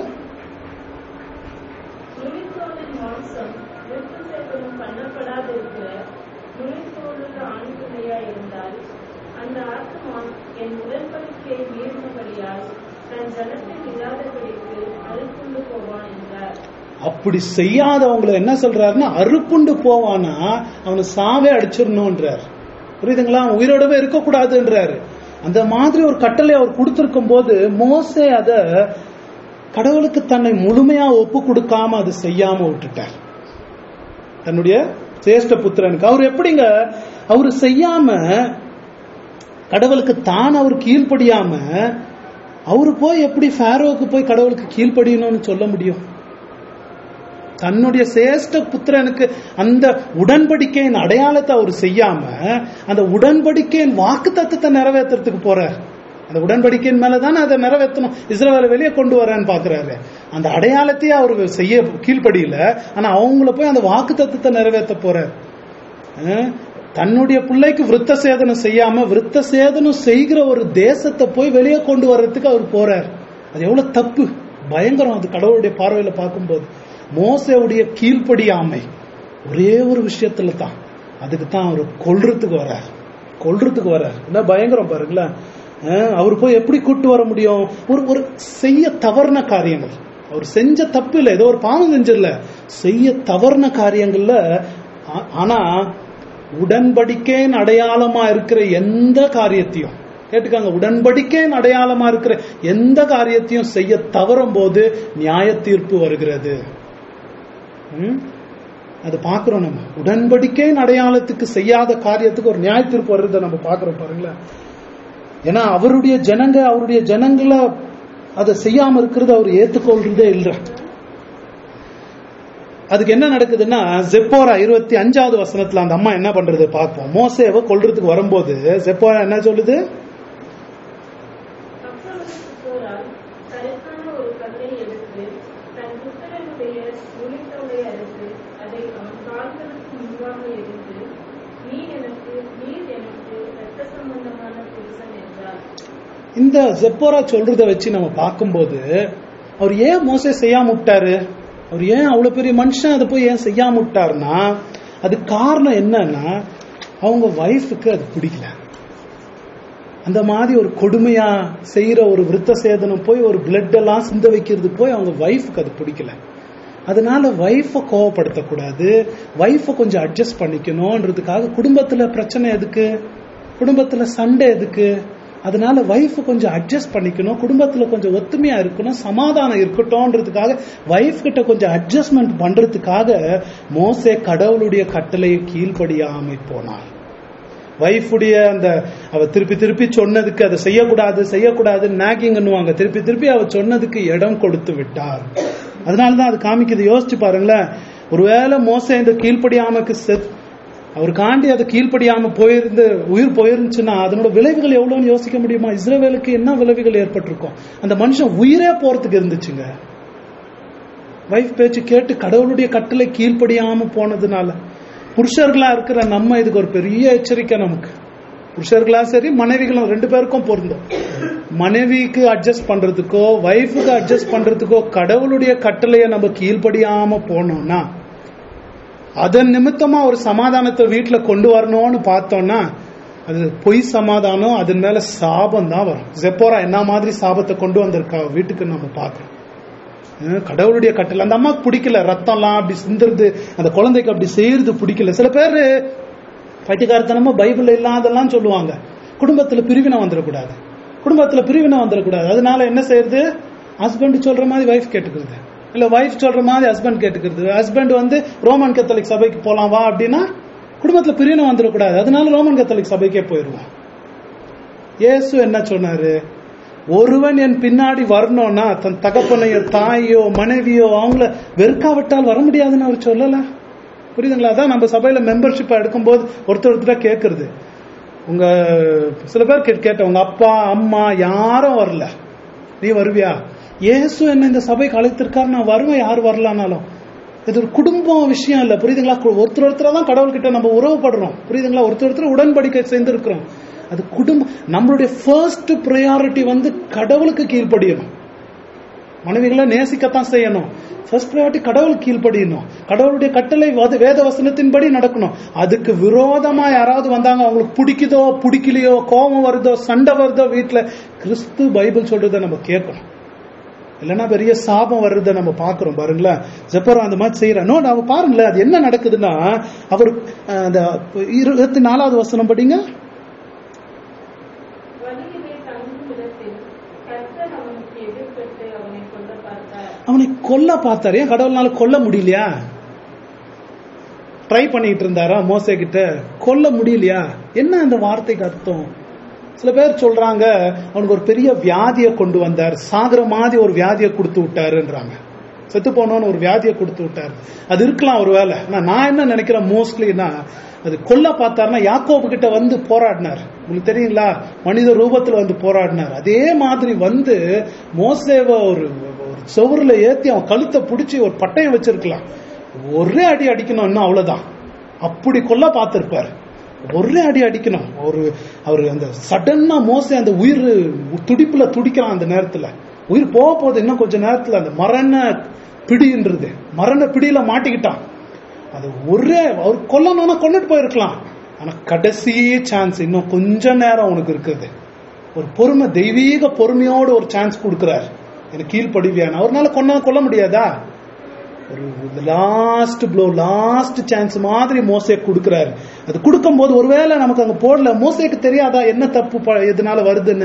நுழைத்தோலின் மாம்சம் விருத்த சேதனம் பண்ணப்படாதிருக்கிற நுழைத்தோலுள்ள ஆண் பிள்ளையா இருந்தால் அந்த ஆத்மா என் உடன்படிக்கையை மீறினபடியால் தன் ஜனத்தில் இல்லாதபடிக்கு அறுப்புண்டு போவான் என்றார் அப்படி செய்யாதவங்களை என்ன சொல்றாருன்னா அறுப்புண்டு போவானா அவனை சாவே அடிச்சிடணும்ன்றார் புரியுதுங்களா அவன் உயிரோடவே இருக்கக்கூடாதுன்றாரு அந்த மாதிரி ஒரு கட்டளை அவர் கொடுத்திருக்கும் போது மோசே அத கடவுளுக்கு தன்னை முழுமையா ஒப்பு கொடுக்காம அது செய்யாம விட்டுட்டார் தன்னுடைய சிரேஷ்ட புத்திரனுக்கு அவர் எப்படிங்க அவர் செய்யாம கடவுளுக்கு தான் அவர் கீழ்ப்படியாம அவரு போய் எப்படி ஃபேரோவுக்கு போய் கடவுளுக்கு கீழ்ப்படியணும்னு சொல்ல முடியும் தன்னுடைய சிரேஷ்ட புத்திரனுக்கு அந்த உடன்படிக்கையின் அடையாளத்தை அவர் செய்யாம அந்த உடன்படிக்கையின் வாக்கு தத்துவத்தை நிறைவேற்றுறதுக்கு போறார் அந்த உடன்படிக்கையின் மேலதானே அதை நிறைவேற்றணும் இஸ்ரவேலை வெளியே கொண்டு வரேன்னு பாக்குறாரு அந்த அடையாளத்தையே அவர் செய்ய கீழ்ப்படியில ஆனா அவங்கள போய் அந்த வாக்கு தத்துவத்தை நிறைவேற்ற போறார் அஹ், தன்னுடைய பிள்ளைக்கு விருத்த சேதனம் செய்யாம விருத்த சேதனம் செய்கிற ஒரு தேசத்தை போய் வெளியே கொண்டு வர்றதுக்கு அவர் போறார் அது எவ்வளவு தப்பு பயங்கரம் அது கடவுளுடைய பார்வையில பார்க்கும்போது மோசவுடைய கீழ்ப்படியாமை ஒரே ஒரு விஷயத்துல தான் அதுக்கு தான் அவர் கொல்றதுக்கு வர்றார் கொல்றதுக்கு வர்றார் என்ன பயங்கரம் பாருங்களேன் அஹ், அவர் போய் எப்படி கூட்டு வர முடியும் ஒரு ஒரு செய்ய தவறுன காரியங்கள் அவர் செஞ்ச தப்பு இல்லை ஏதோ ஒரு பாவம் செஞ்சிடல செய்ய தவறுன காரியங்கள்ல ஆ- ஆனா உடன்படிக்கையின் அடையாளமா இருக்கிற எந்த காரியத்தையும் கேட்டுக்காங்க உடன்படிக்கையின் அடையாளமா இருக்கிற எந்த காரியத்தையும் செய்ய தவறும் போது நியாய தீர்ப்பு வருகிறது ம்? அது பாக்குறோம் நம்ம உடன்படிக்கையின் அடையாளத்துக்கு செய்யாத காரியத்துக்கு ஒரு நியாய தீர்ப்பு வருதை நம்ம பாக்குறோம் பாருங்களேன் ஏன்னா அவருடைய ஜனங்க அவருடைய ஜனங்களை அதை செய்யாம இருக்கிறது அவர் ஏத்துக்கொள்றதே இல்லை அதுக்கு என்ன நடக்குதுன்னா ஜெப்போரா இருபத்தி அஞ்சாவது வசனத்துல அந்த அம்மா என்ன பண்றது பார்ப்போம் மோசேவை கொல்றதுக்கு வரும்போது ஜெப்போரா என்ன சொல்லுது அப்பொழுது சிப்போராள் கருத்தான ஒரு கல்லை எடுத்து தன் புத்திரனுடைய நுனித்தோலை அறுத்து அதை அவன் கால்களுக்கு முன்பாக எரிந்து நீ எனக்கு நீர் எனக்கு இரத்த சம்பந்தமான புருஷன் என்றார் இந்த ஜெப்போரா சொல்றத வச்சு நம்ம பார்க்கும்போது அவர் ஏன் மோசே செய்யாம விட்டாரு அவர் ஏன் அவ்வளவு பெரிய மனுஷன் அதை போய் ஏன் செய்யாம விட்டாருன்னா அது காரணம் என்னன்னா அவங்க வைஃபுக்கு அது பிடிக்கல அந்த மாதிரி ஒரு கொடுமையா செய்யற ஒரு விருத்த சேதனம் போய் ஒரு பிளட் எல்லாம் சிந்த வைக்கிறது போய் அவங்க வைஃபுக்கு அது பிடிக்கல அதனால வைஃபை கோவப்படுத்தக்கூடாது வைஃபை கொஞ்சம் அட்ஜஸ்ட் பண்ணிக்கணும்ன்றதுக்காக குடும்பத்துல பிரச்சனை எதுக்கு குடும்பத்துல சண்டை எதுக்கு அதனால வைஃப் கொஞ்சம் அட்ஜஸ்ட் பண்ணிக்கணும் குடும்பத்துல கொஞ்சம் ஒத்துமையா இருக்கணும் சமாதானம் இருக்கட்டும்ன்றதுக்காக வைஃப் கிட்ட கொஞ்சம் அட்ஜஸ்ட்மெண்ட் பண்றதுக்காக மோசே கடவுளுடைய கட்டளையை கீழ்ப்படியாமை போனார் வைஃபுடைய அந்த அவ திருப்பி திருப்பி சொன்னதுக்கு அதை செய்யக்கூடாது செய்யக்கூடாது நாகிங்னுவாங்க திருப்பி திருப்பி அவ சொன்னதுக்கு இடம் கொடுத்து விட்டார் அதனாலதான் அது காமிக்குது யோசிச்சு பாருங்களேன் ஒருவேளை மோச இந்த கீழ்ப்படியாமக்கு செத் அவர் காண்டி அதை கீழ்ப்படியாம போயிருந்து உயிர் போயிருந்துச்சுன்னா அதனோட விளைவுகள் எவ்வளவுன்னு யோசிக்க முடியுமா இஸ்ரேவேலுக்கு என்ன விளைவுகள் ஏற்பட்டிருக்கும் அந்த மனுஷன் உயிரே போறதுக்கு இருந்துச்சுங்க வைஃப் பேச்சு கேட்டு கடவுளுடைய கட்டளை கீழ்ப்படியாம போனதுனால புருஷர்களா இருக்கிற நம்ம இதுக்கு ஒரு பெரிய எச்சரிக்கை நமக்கு புருஷர்களா சரி மனைவிகளும் ரெண்டு பேருக்கும் பொருந்தும் மனைவிக்கு அட்ஜஸ்ட் பண்றதுக்கோ வைஃபுக்கு அட்ஜஸ்ட் பண்றதுக்கோ கடவுளுடைய கட்டளையை நம்ம கீழ்ப்படியாம போனோம்னா அதன் நிமித்தமா ஒரு சமாதானத்தை வீட்டுல கொண்டு வரணும்னு பார்த்தோம்னா அது பொய் சமாதானம் அதன் மேல சாபம் தான் வரும் ஜெப்போரா என்ன மாதிரி சாபத்தை கொண்டு வந்திருக்கா வீட்டுக்கு நம்ம பார்க்கிறோம் அஹ் கடவுளுடைய கட்டளை அந்த அம்மாவுக்கு பிடிக்கல ரத்தம்லாம் அப்படி சிந்துறது அந்த குழந்தைக்கு அப்படி செய்யறது பிடிக்கல சில பேர் பைத்தியக்காரத்தனமா பைபிள் இல்லாதெல்லாம் சொல்லுவாங்க குடும்பத்துல பிரிவினை வந்துடக்கூடாது குடும்பத்துல பிரிவினை வந்துடக்கூடாது அதனால என்ன செய்யறது ஹஸ்பண்ட் சொல்ற மாதிரி வைஃப் கேட்டுக்கிறது இல்ல வைஃப் சொல்ற மாதிரி ஹஸ்பண்ட் கேட்டுக்கிறது ஹஸ்பண்ட் வந்து ரோமன் கத்தோலிக் சபைக்கு போலாம் வா அப்படின்னா குடும்பத்துல பிரிவினை வந்துடக்கூடாது அதனால ரோமன் கத்தோலிக் சபைக்கே போயிடுவோம் இயேசு என்ன சொன்னாரு ஒருவன் என் பின்னாடி வரணும்னா தன் தகப்பனையோ தாயோ மனைவியோ அவங்கள வெறுக்காவிட்டால் வர முடியாதுன்னு அவர் சொல்லல புரியுதுங்களா அதான் நம்ம சபையில மெம்பர்ஷிப் எடுக்கும்போது ஒருத்தர் ஒருத்தரா கேட்கறது உங்க சில பேர் கேட்- கேட்டேன் உங்க அப்பா அம்மா யாரும் வரல நீ வருவியா இயேசு என்ன இந்த சபைக்கு அழைத்திருக்காரு நான் வருவேன் யார் வரலானாலும் இது ஒரு குடும்பம் விஷயம் இல்ல புரியுதுங்களா கு- ஒருத்தர் ஒருத்தரா தான் கடவுள்கிட்ட நம்ம உறவுபடுறோம் புரியுதுங்களா ஒருத்தர் ஒருத்தர் உடன்படிக்கை செய்திருக்கிறோம் அது குடும்பம் நம்மளுடைய ஃபர்ஸ்ட் ப்ரையாரிட்டி வந்து கடவுளுக்கு கீழ்ப்படியணும் மனைவிகளை நேசிக்கத்தான் செய்யணும் ஃபர்ஸ்ட் ப்ரையாரிட்டி கடவுள் கீழ்ப்படியணும் கடவுளுடைய கட்டளை வது- வேத வசனத்தின்படி நடக்கணும் அதுக்கு விரோதமா யாராவது வந்தாங்க அவங்களுக்கு பிடிக்குதோ பிடிக்கலையோ கோபம் வருதோ சண்டை வருதோ வீட்டுல கிறிஸ்து பைபிள் சொல்றதை நம்ம கேட்கணும் இல்லைன்னா பெரிய சாபம் வர்றதை நம்ம பாக்குறோம் பாருங்களேன் ஜெப்பரா அந்த மாதிரி செய்யறோம் நோ நம்ம பாருங்களேன் அது என்ன நடக்குதுன்னா அவர் அஹ், அந்த இருபத்தி நாலாவது வசனம் படிங்க வழியிலே தங்கும் இடத்தில் கர்த்தர் அவனுக்கு எதிர்பட்டு அவனை கொல்ல பார்த்தார் அவனை கொல்ல பார்த்தாரு ஏன் கடவுள்னால கொல்ல முடியலையா ட்ரை பண்ணிட்டு இருந்தாரா மோசே கிட்ட கொல்ல முடியலையா என்ன அந்த வார்த்தைக்கு அர்த்தம் சில பேர் சொல்றாங்க அவனுக்கு ஒரு பெரிய வியாதியை கொண்டு வந்தார் சாகுற மாதிரி ஒரு வியாதியை கொடுத்து விட்டாருன்றாங்க செத்து போனோன்னு ஒரு வியாதியை கொடுத்து விட்டாரு அது இருக்கலாம் ஒரு வேலை ஆனா நான் என்ன நினைக்கிறேன் மோஸ்ட்லினா அது கொல்ல பார்த்தாருன்னா யாக்கோபு கிட்ட வந்து போராடினார் உங்களுக்கு தெரியுங்களா மனித ரூபத்துல வந்து போராடினார் அதே மாதிரி வந்து மோசேவை ஒரு ஒரு சுவர்ல ஏத்தி அவன் கழுத்தை பிடிச்சி ஒரு பட்டயம் வச்சிருக்கலாம் ஒரே அடி அடிக்கணும் இன்னும் அவ்வளவுதான் அப்படி கொல்ல பார்த்திருப்பார் ஒரே அடி அடிக்கணும் ஒரு அவர் அந்த சடனா மோசே அந்த உயிர் துடிப்புல துடிக்கிறான் அந்த நேரத்துல உயிர் போக போகுது இன்னும் கொஞ்ச நேரத்துல அந்த மரண பிடின்றது மரண பிடியில மாட்டிக்கிட்டான் அது ஒரே அவர் கொல்லணும்னா கொண்டுட்டு போயிருக்கலாம் ஆனா கடைசி சான்ஸ் இன்னும் கொஞ்ச நேரம் உனக்கு இருக்குது ஒரு பொறுமை தெய்வீக பொறுமையோட ஒரு சான்ஸ் கொடுக்கிறார் எனக்கு கீழ்ப்படிவியான அவர்னால கொன்ன கொல்ல முடியாதா ஒரு லாஸ்ட் ப்ளோ லாஸ்ட் சான்ஸ் மாதிரி மோசே கொடுக்கிறாரு அது கொடுக்கும்போது ஒருவேளை நமக்கு அங்க போடல மோசேக்கு தெரியாதா என்ன தப்பு ப- எதனால வருதுன்னு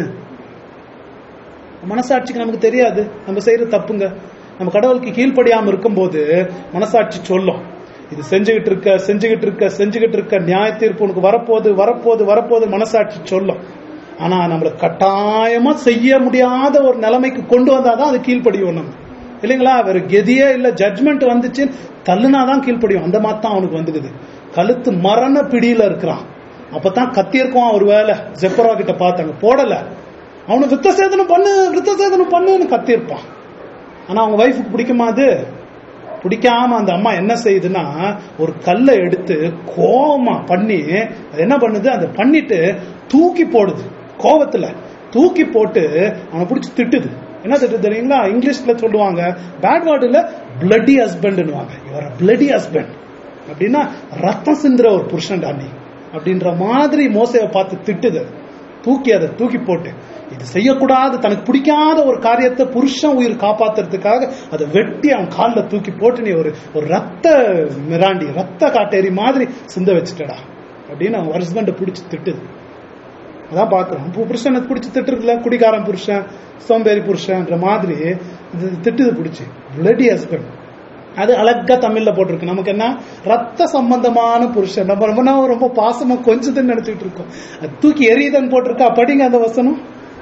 மனசாட்சிக்கு நமக்கு தெரியாது நம்ம செய்யற தப்புங்க நம்ம கடவுளுக்கு கீழ்ப்படியாம இருக்கும்போது மனசாட்சி சொல்லும் இது செஞ்சுகிட்டு இருக்க செஞ்சுகிட்டு இருக்க செஞ்சுகிட்டு இருக்க நியாய தீர்ப்பு உனக்கு வரப்போகுது வரப்போகுது வரப்போகுது மனசாட்சி சொல்லும் ஆனா நம்மள கட்டாயமா செய்ய முடியாத ஒரு நிலைமைக்கு கொண்டு வந்தாதான் அது கீழ்ப்படியும் நம்ம இல்லைங்களா வேற கெதியே இல்ல ஜட்மெண்ட் வந்துச்சு தள்ளுனாதான் கீழ்ப்படியும் அந்த மாதிரி தான் அவனுக்கு வந்துக்குது கழுத்து மரண பிடியில இருக்கிறான் அப்பதான் கத்தியிருக்கான் ஒரு வேலை ஜெப்பரா கிட்ட பார்த்தாங்க போடல அவனை வித்த சேதனம் பண்ணு வித்த சேதனம் பண்ணுன்னு கத்தியிருப்பான் ஆனா அவங்க வைஃபுக்கு பிடிக்குமா அது பிடிக்காம அந்த அம்மா என்ன செய்யுதுன்னா ஒரு கல்லை எடுத்து கோவமா பண்ணி அது என்ன பண்ணுது அதை பண்ணிட்டு தூக்கி போடுது கோவத்துல தூக்கி போட்டு அவனை பிடிச்சி திட்டுது என்ன திட்டு தெரியுங்களா இங்கிலீஷ்ல சொல்லுவாங்க பேட் வேர்டுல பிளட்டி ஹஸ்பண்ட்னுவாங்க இவர் பிளட்டி ஹஸ்பண்ட் அப்படின்னா ரத்தம் சிந்துற ஒரு புருஷன் நீ அப்படின்ற மாதிரி மோசையை பார்த்து திட்டுது தூக்கி அதை தூக்கி போட்டு இது செய்யக்கூடாது தனக்கு பிடிக்காத ஒரு காரியத்தை புருஷன் உயிர் காப்பாத்துறதுக்காக அதை வெட்டி அவன் காலில் தூக்கி போட்டு நீ ஒரு ஒரு ரத்த மிராண்டி ரத்த காட்டேரி மாதிரி சிந்த வச்சுட்டடா அப்படின்னு அவன் ஹஸ்பண்டை பிடிச்சி திட்டுது அதான் பாக்குறோம் இப்போ புருஷனை பிடிச்சி திட்டுறதுல குடிகாரன் புருஷன் சோம்பேறி புருஷன்ற மாதிரி இது திட்டுது பிடிச்சி பிளடி ஹஸ்பண்ட் அது அழகா தமிழ்ல போட்டிருக்கு நமக்கு என்ன ரத்த சம்பந்தமான புருஷன் நம்ம ரொம்ப நாள் ரொம்ப பாசமா கொஞ்சதுன்னு நினைச்சிட்டு இருக்கோம் அது தூக்கி எரியுதன்னு போட்டிருக்கா படிங்க அந்த வசனம்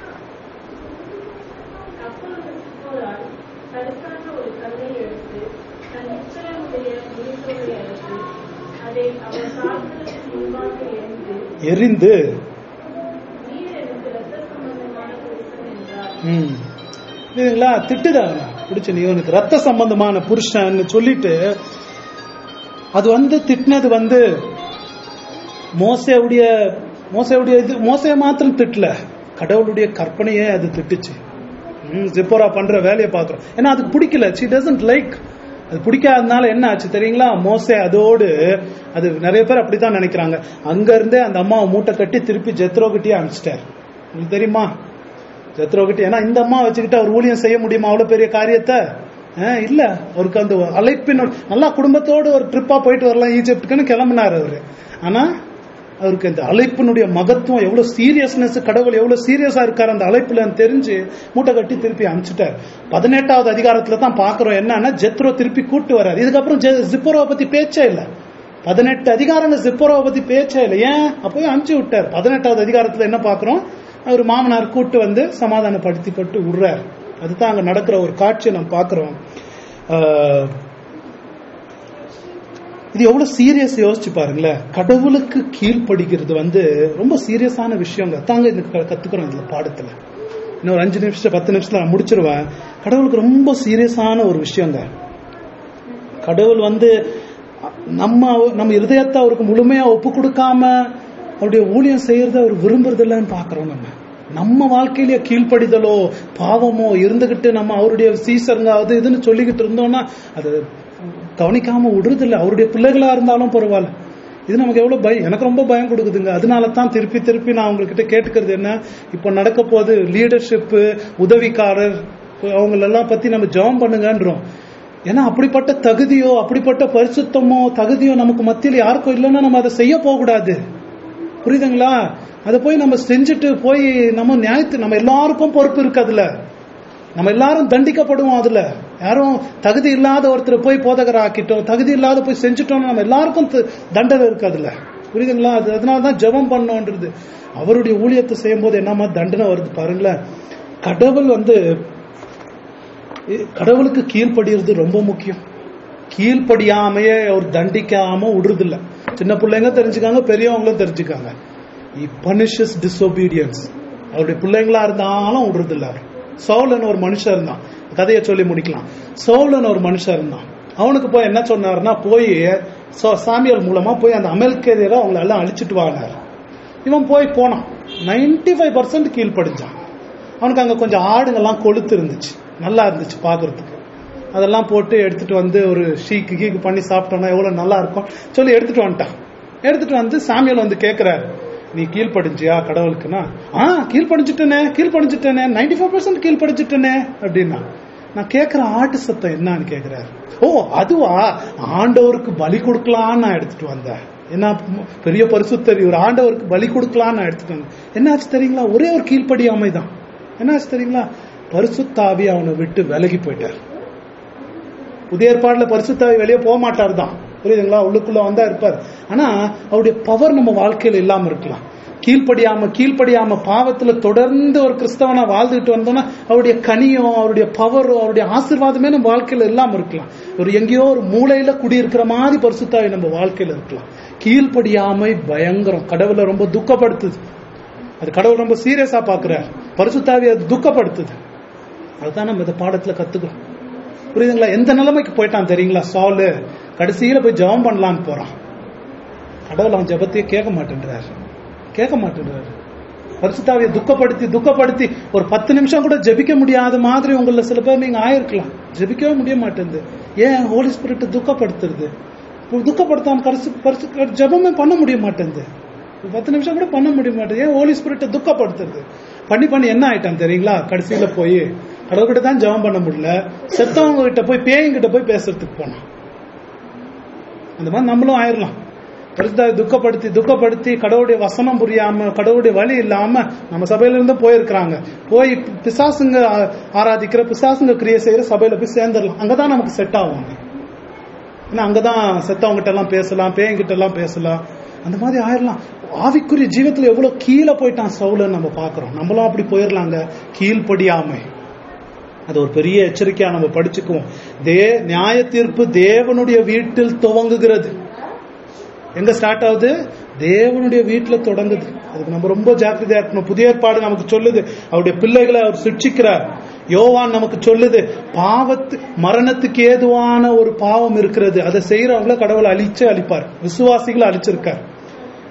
அப்பொழுது சிப்போரால் தடுக்காத ஒரு கல்லை எடுத்து தன் நிச்சயமுடைய மீசோலை அறுத்து அதை அவர் கால்களுக்கு முன்பாக எரிந்து எரிந்து நீர் எனக்கு இரத்த சம்பந்தமான புருஷன் என்றார் ம் இதுங்களா திட்டுதா அவனை பிடிச்ச நீ உனக்கு ரத்த சம்பந்தமான புருஷன் சொல்லிட்டு அது வந்து திட்டினது வந்து மோசையுடைய மோசையுடைய இது மோசைய மாத்திரம் திட்டல கடவுளுடைய கற்பனையே அது திட்டுச்சு ம், ஜிப்போரா பண்ற வேலையை பார்க்கிறோம் ஏன்னா அதுக்கு பிடிக்கல சி டசன்ட் லைக் அது பிடிக்காதனால என்ன ஆச்சு தெரியுங்களா மோசே அதோடு அது நிறைய பேர் அப்படித்தான் நினைக்கிறாங்க அங்க இருந்தே அந்த அம்மாவை மூட்டை கட்டி திருப்பி ஜெத்ரோ கிட்டயே அனுப்பிச்சிட்டார் உங்களுக்கு தெரியுமா ஜெத்ரோ கிட்ட ஏன்னா இந்த அம்மா வச்சுக்கிட்டு அவர் ஊழியம் செய்ய முடியுமா அவ்வளவு பெரிய காரியத்தை அஹ் இல்ல அவருக்கு அந்த அழைப்பின் நல்லா குடும்பத்தோடு ஒரு ட்ரிப்பா போயிட்டு வரலாம் ஈஜிப்டுக்குன்னு கிளம்பினார் அவரு ஆனா அவருக்கு அந்த அழைப்பினுடைய மகத்துவம் எவ்வளவு சீரியஸ்னஸ் கடவுள் எவ்வளவு சீரியஸா இருக்காரு அந்த அழைப்புல தெரிஞ்சு மூட்டை கட்டி திருப்பி அனுப்பிச்சிட்டார் பதினெட்டாவது அதிகாரத்துல தான் பாக்குறோம் என்னன்னா ஜெத்ரோ திருப்பி கூட்டு வர்றாரு இதுக்கப்புறம் ஜெ- ஜிப்பரோவை பத்தி பேச்சே இல்ல பதினெட்டு அதிகாரங்கள் ஜிப்பரோவை பத்தி பேச்சே இல்லை ஏன் அப்பவே அனுப்பிச்சு விட்டார் பதினெட்டாவது அதிகாரத்துல என்ன பாக்குறோம் அவர் மாமனார் கூட்டு வந்து சமாதானப்படுத்தி பட்டு விடுறார் அதுதான் அங்க நடக்கிற ஒரு காட்சியை நம்ம பாக்குறோம் ஆஹ் இது எவ்வளவு சீரியஸ் யோசிச்சு பாருங்களேன் கடவுளுக்கு கீழ்ப்படிக்கிறது வந்து ரொம்ப சீரியஸான விஷயங்க தாங்க இந்த க- கத்துக்கிறோம் இதுல பாடத்துல இன்னொரு அஞ்சு நிமிஷம் பத்து நிமிஷத்துல நான் முடிச்சிருவேன் கடவுளுக்கு ரொம்ப சீரியஸான ஒரு விஷயங்க கடவுள் வந்து நம்ம நம்ம இருதயத்தை அவருக்கு முழுமையா ஒப்பு கொடுக்காம அவருடைய ஊழியம் செய்யறத அவர் விரும்புறது இல்லைன்னு பாக்குறோம் நம்ம நம்ம வாழ்க்கையிலேயே கீழ்ப்படிதலோ பாவமோ இருந்துகிட்டு நம்ம அவருடைய சீசருங்க அது இதுன்னு சொல்லிக்கிட்டு இருந்தோம்னா அது கவனிக்காம விடுறது இல்லை அவருடைய பிள்ளைகளா இருந்தாலும் பரவாயில்ல இது நமக்கு எவ்வளவு பயம் எனக்கு ரொம்ப பயம் கொடுக்குதுங்க அதனால தான் திருப்பி திருப்பி நான் உங்ககிட்ட கேட்டுக்கிறது என்ன இப்போ நடக்க போது லீடர்ஷிப் உதவிக்காரர் அவங்களெல்லாம் பத்தி நம்ம ஜெபம் பண்ணுங்கன்றோம் ஏன்னா அப்படிப்பட்ட தகுதியோ அப்படிப்பட்ட பரிசுத்தமோ தகுதியோ நமக்கு மத்தியில் யாருக்கும் இல்லைன்னா நம்ம அதை செய்ய போகக்கூடாது புரியுதுங்களா அதை போய் நம்ம செஞ்சுட்டு போய் நம்ம நியாயத்து நம்ம எல்லாருக்கும் பொறுப்பு இருக்கு அதுல நம்ம எல்லாரும் தண்டிக்கப்படுவோம் அதுல யாரும் தகுதி இல்லாத ஒருத்தர் போய் போதகர் ஆக்கிட்டோம் தகுதி இல்லாத போய் செஞ்சுட்டோம் நம்ம எல்லாருக்கும் த- தண்டனை இருக்கு அதுல புரியுதுங்களா அது அதனால தான் ஜெபம் பண்ணோன்றது அவருடைய ஊழியத்தை செய்யும் போது என்னமா தண்டனை வருது பாருங்களேன் கடவுள் வந்து கடவுளுக்கு கீழ்ப்படிறது ரொம்ப முக்கியம் கீழ்ப்படியாமையே அவர் தண்டிக்காம விடுறது இல்ல சின்ன பிள்ளைங்க தெரிஞ்சுக்காங்க பெரியவங்களும் தெரிஞ்சுக்காங்க பனிஷஸ் டிசோபீடியன்ஸ் அவருடைய பிள்ளைங்களா இருந்தாலும் விடுறது இல்ல அவர் சவுலன் ஒரு மனுஷன் இருந்தான் கதையை சொல்லி முடிக்கலாம் சவுலன் ஒரு மனுஷன் இருந்தான் அவனுக்கு போய் என்ன சொன்னாருன்னா போய் சோ- சாமியால் மூலமா போய் அந்த அமெரிக்கரை அவங்கள எல்லாம் அழிச்சிட்டு வாங்கினார் இவன் போய் போனான் 95% ஃபைவ் பர்சன்ட் கீழ்ப்படிஞ்சான் அவனுக்கு அங்க கொஞ்சம் ஆடுங்கெல்லாம் கொளுத்து இருந்துச்சு நல்லா இருந்துச்சு பாக்குறதுக்கு அதெல்லாம் போட்டு எடுத்துட்டு வந்து ஒரு ஷீக்கு கீக்கு பண்ணி சாப்பிட்டோம்னா எவ்வளவு நல்லா இருக்கும் சொல்லி எடுத்துட்டு வந்துட்டான் எடுத்துட்டு வந்து சாமியால் வந்து கேக்குறாரு நீ கீழ்ப்படிஞ்சியா கடவுளுக்குன்னா ஆ கீழ்ப்படிஞ்சிட்டனே கீழ்ப்படிஞ்சிட்டனே 95% ஃபைவ் பர்சன்ட் கீழ்ப்படிஞ்சிட்டனே அப்படின்னா நான் கேக்குற ஆட்டு சத்தம் என்னன்னு கேக்குறாரு ஓ அதுவா ஆண்டவருக்கு பலி கொடுக்கலான்னு நான் எடுத்துட்டு வந்தேன் என்ன பெரிய பரிசுத்தர் இவர் ஆண்டவருக்கு பலி கொடுக்கலான்னு நான் எடுத்துட்டு வந்தேன் என்னாச்சு தெரியுங்களா ஒரே ஒரு கீழ்ப்படியாமை தான் என்னாச்சு தெரியுங்களா பரிசுத்தாவி அவனை விட்டு விலகி போயிட்டார் புதிய ஏற்பாடுல பரிசுத்தாவி வெளியே போக மாட்டார் தான் புரியுதுங்களா உள்ளுக்குள்ள வந்தா இருப்பார் ஆனா அவருடைய பவர் நம்ம வாழ்க்கையில இல்லாம இருக்கலாம் கீழ்ப்படியாம கீழ்ப்படியாம பாவத்துல தொடர்ந்து ஒரு கிறிஸ்தவனா வாழ்ந்துட்டு வந்தோம்னா அவருடைய கனியும் அவருடைய பவரும் அவருடைய ஆசீர்வாதமே நம்ம வாழ்க்கையில இல்லாம இருக்கலாம் ஒரு எங்கேயோ ஒரு மூலையில குடியிருக்கிற மாதிரி பரிசுத்தாவி நம்ம வாழ்க்கையில இருக்கலாம் கீழ்ப்படியாமை பயங்கரம் கடவுளை ரொம்ப துக்கப்படுத்துது அது கடவுள் ரொம்ப சீரியஸா பாக்குறார் பரிசுத்தாவி அது துக்கப்படுத்துது அதுதான் நம்ம இந்த பாடத்துல கத்துக்கிறோம் புரியுதுங்களா எந்த நிலைமைக்கு போயிட்டான் தெரியுங்களா சாலு கடைசியில போய் ஜெபம் பண்ணலான்னு போறான் கடவுள் அவன் ஜெபத்தையே கேட்க மாட்டேன்றாரு கேட்க மாட்டேன்றாரு பரிசுத்தாவியை துக்கப்படுத்தி துக்கப்படுத்தி ஒரு பத்து நிமிஷம் கூட ஜெபிக்க முடியாத மாதிரி உங்கள சில பேர் நீங்க ஆயிருக்கலாம் ஜெபிக்கவே முடிய மாட்டேங்குது ஏன் ஹோலி ஸ்பிரிட் துக்கப்படுத்துறது துக்கப்படுத்தாம கரிசு பரிசு ஜெபமே பண்ண முடிய மாட்டேங்குது ஒரு பத்து நிமிஷம் கூட பண்ண முடிய மாட்டேங்குது ஏன் ஹோலி ஸ்பிரிட்டை துக்கப்படுத்துறது பண்ணி பண்ணி என்ன ஆயிட்டான் தெரியுங்களா கடைசியில போய் கடவுள்கிட்ட தான் ஜெபம் பண்ண முடியல செத்தவங்க கிட்ட போய் பேய்கிட்ட போய் பேசுறதுக்கு போனான் அந்த மாதிரி நம்மளும் ஆயிரலாம் பரிசுத்தாவை துக்கப்படுத்தி துக்கப்படுத்தி கடவுளுடைய வசனம் புரியாம கடவுளுடைய வழி இல்லாம நம்ம சபையில இருந்து போயிருக்கிறாங்க போய் பிசாசுங்க ஆ- ஆராதிக்கிற பிசாசுங்க கிரியை செய்யற சபையில போய் சேர்ந்துடலாம் அங்கதான் நமக்கு செட் ஆகும் ஏன்னா அங்கதான் செத்தவங்க கிட்ட எல்லாம் பேசலாம் பேயங்கிட்ட எல்லாம் பேசலாம் அந்த மாதிரி ஆயிரலாம் ஆவிக்குரிய ஜீவத்துல எவ்வளவு கீழே போயிட்டான் சவுலன்னு நம்ம பாக்குறோம் நம்மளும் அப்படி போயிடலாங்க கீழ்ப்படியாமை அது ஒரு பெரிய எச்சரிக்கையா நம்ம படிச்சுக்குவோம் தே நியாய தீர்ப்பு தேவனுடைய வீட்டில் துவங்குகிறது எங்க ஸ்டார்ட் ஆகுது தேவனுடைய வீட்டுல தொடங்குது அதுக்கு நம்ம ரொம்ப ஜாக்கிரதையா இருக்கணும் புதிய ஏற்பாடு நமக்கு சொல்லுது அவருடைய பிள்ளைகளை அவர் சிக்ஷிக்கிறார் யோவான் நமக்கு சொல்லுது பாவத்து மரணத்துக்கு ஏதுவான ஒரு பாவம் இருக்கிறது அதை செய்யறவங்கள கடவுளை அழிச்சு அழிப்பார் விசுவாசிகளை அழிச்சிருக்கார்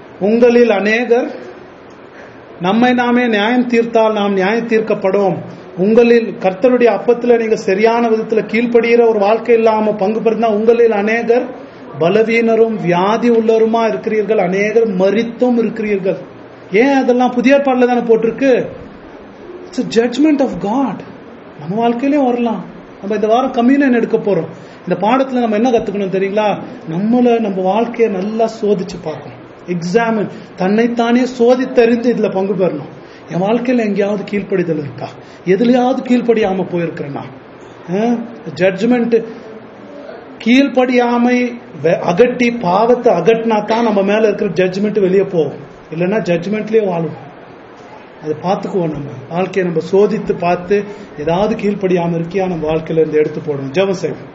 உங்களில் அநேகர் நம்மை நாமே நியாயம் தீர்த்தால் நாம் நியாயம் தீர்க்கப்படும் உங்களில் கர்த்தருடைய அப்பத்துல நீங்க சரியான விதத்துல கீழ்ப்படுகிற ஒரு வாழ்க்கை இல்லாம பங்கு பெறுந்தா உங்களில் அநேகர் பலவீனரும் வியாதி உள்ளவருமா இருக்கிறீர்கள் அநேகர் மரித்தும் இருக்கிறீர்கள் ஏன் அதெல்லாம் புதிய ஏற்பாடுல தானே போட்டிருக்கு இட்ஸ் ஜட்மெண்ட் ஆஃப் காட் நம்ம வாழ்க்கையிலயும் வரலாம் நம்ம இந்த வாரம் கம்யூனியன் எடுக்க போறோம் இந்த பாடத்துல நம்ம என்ன கத்துக்கணும் தெரியுங்களா நம்மள நம்ம வாழ்க்கையை நல்லா சோதிச்சு பார்க்கணும் எக்ஸாமின் தன்னைத்தானே சோதித்தறிந்து இதுல பங்கு பெறணும் என் வாழ்க்கையில எங்கேயாவது கீழ்ப்படிதல் இருக்கா எதுலயாவது கீழ்ப்படியாம போயிருக்கிறேன்னா ஜட்ஜ்மெண்ட் கீழ்ப்படியாமை வெ- அகட்டி பாவத்தை அகட்டினா தான் நம்ம மேல இருக்கிற ஜட்ஜ்மெண்ட் வெளியே போகும் இல்லைன்னா ஜட்ஜ்மெண்ட்லயே வாழும் அதை பார்த்துக்குவோம் நம்ம வாழ்க்கையை நம்ம சோதித்து பார்த்து ஏதாவது கீழ்ப்படியாம இருக்கியா நம்ம வாழ்க்கையில இருந்து எடுத்து போடணும் ஜெபம் செய்வோம்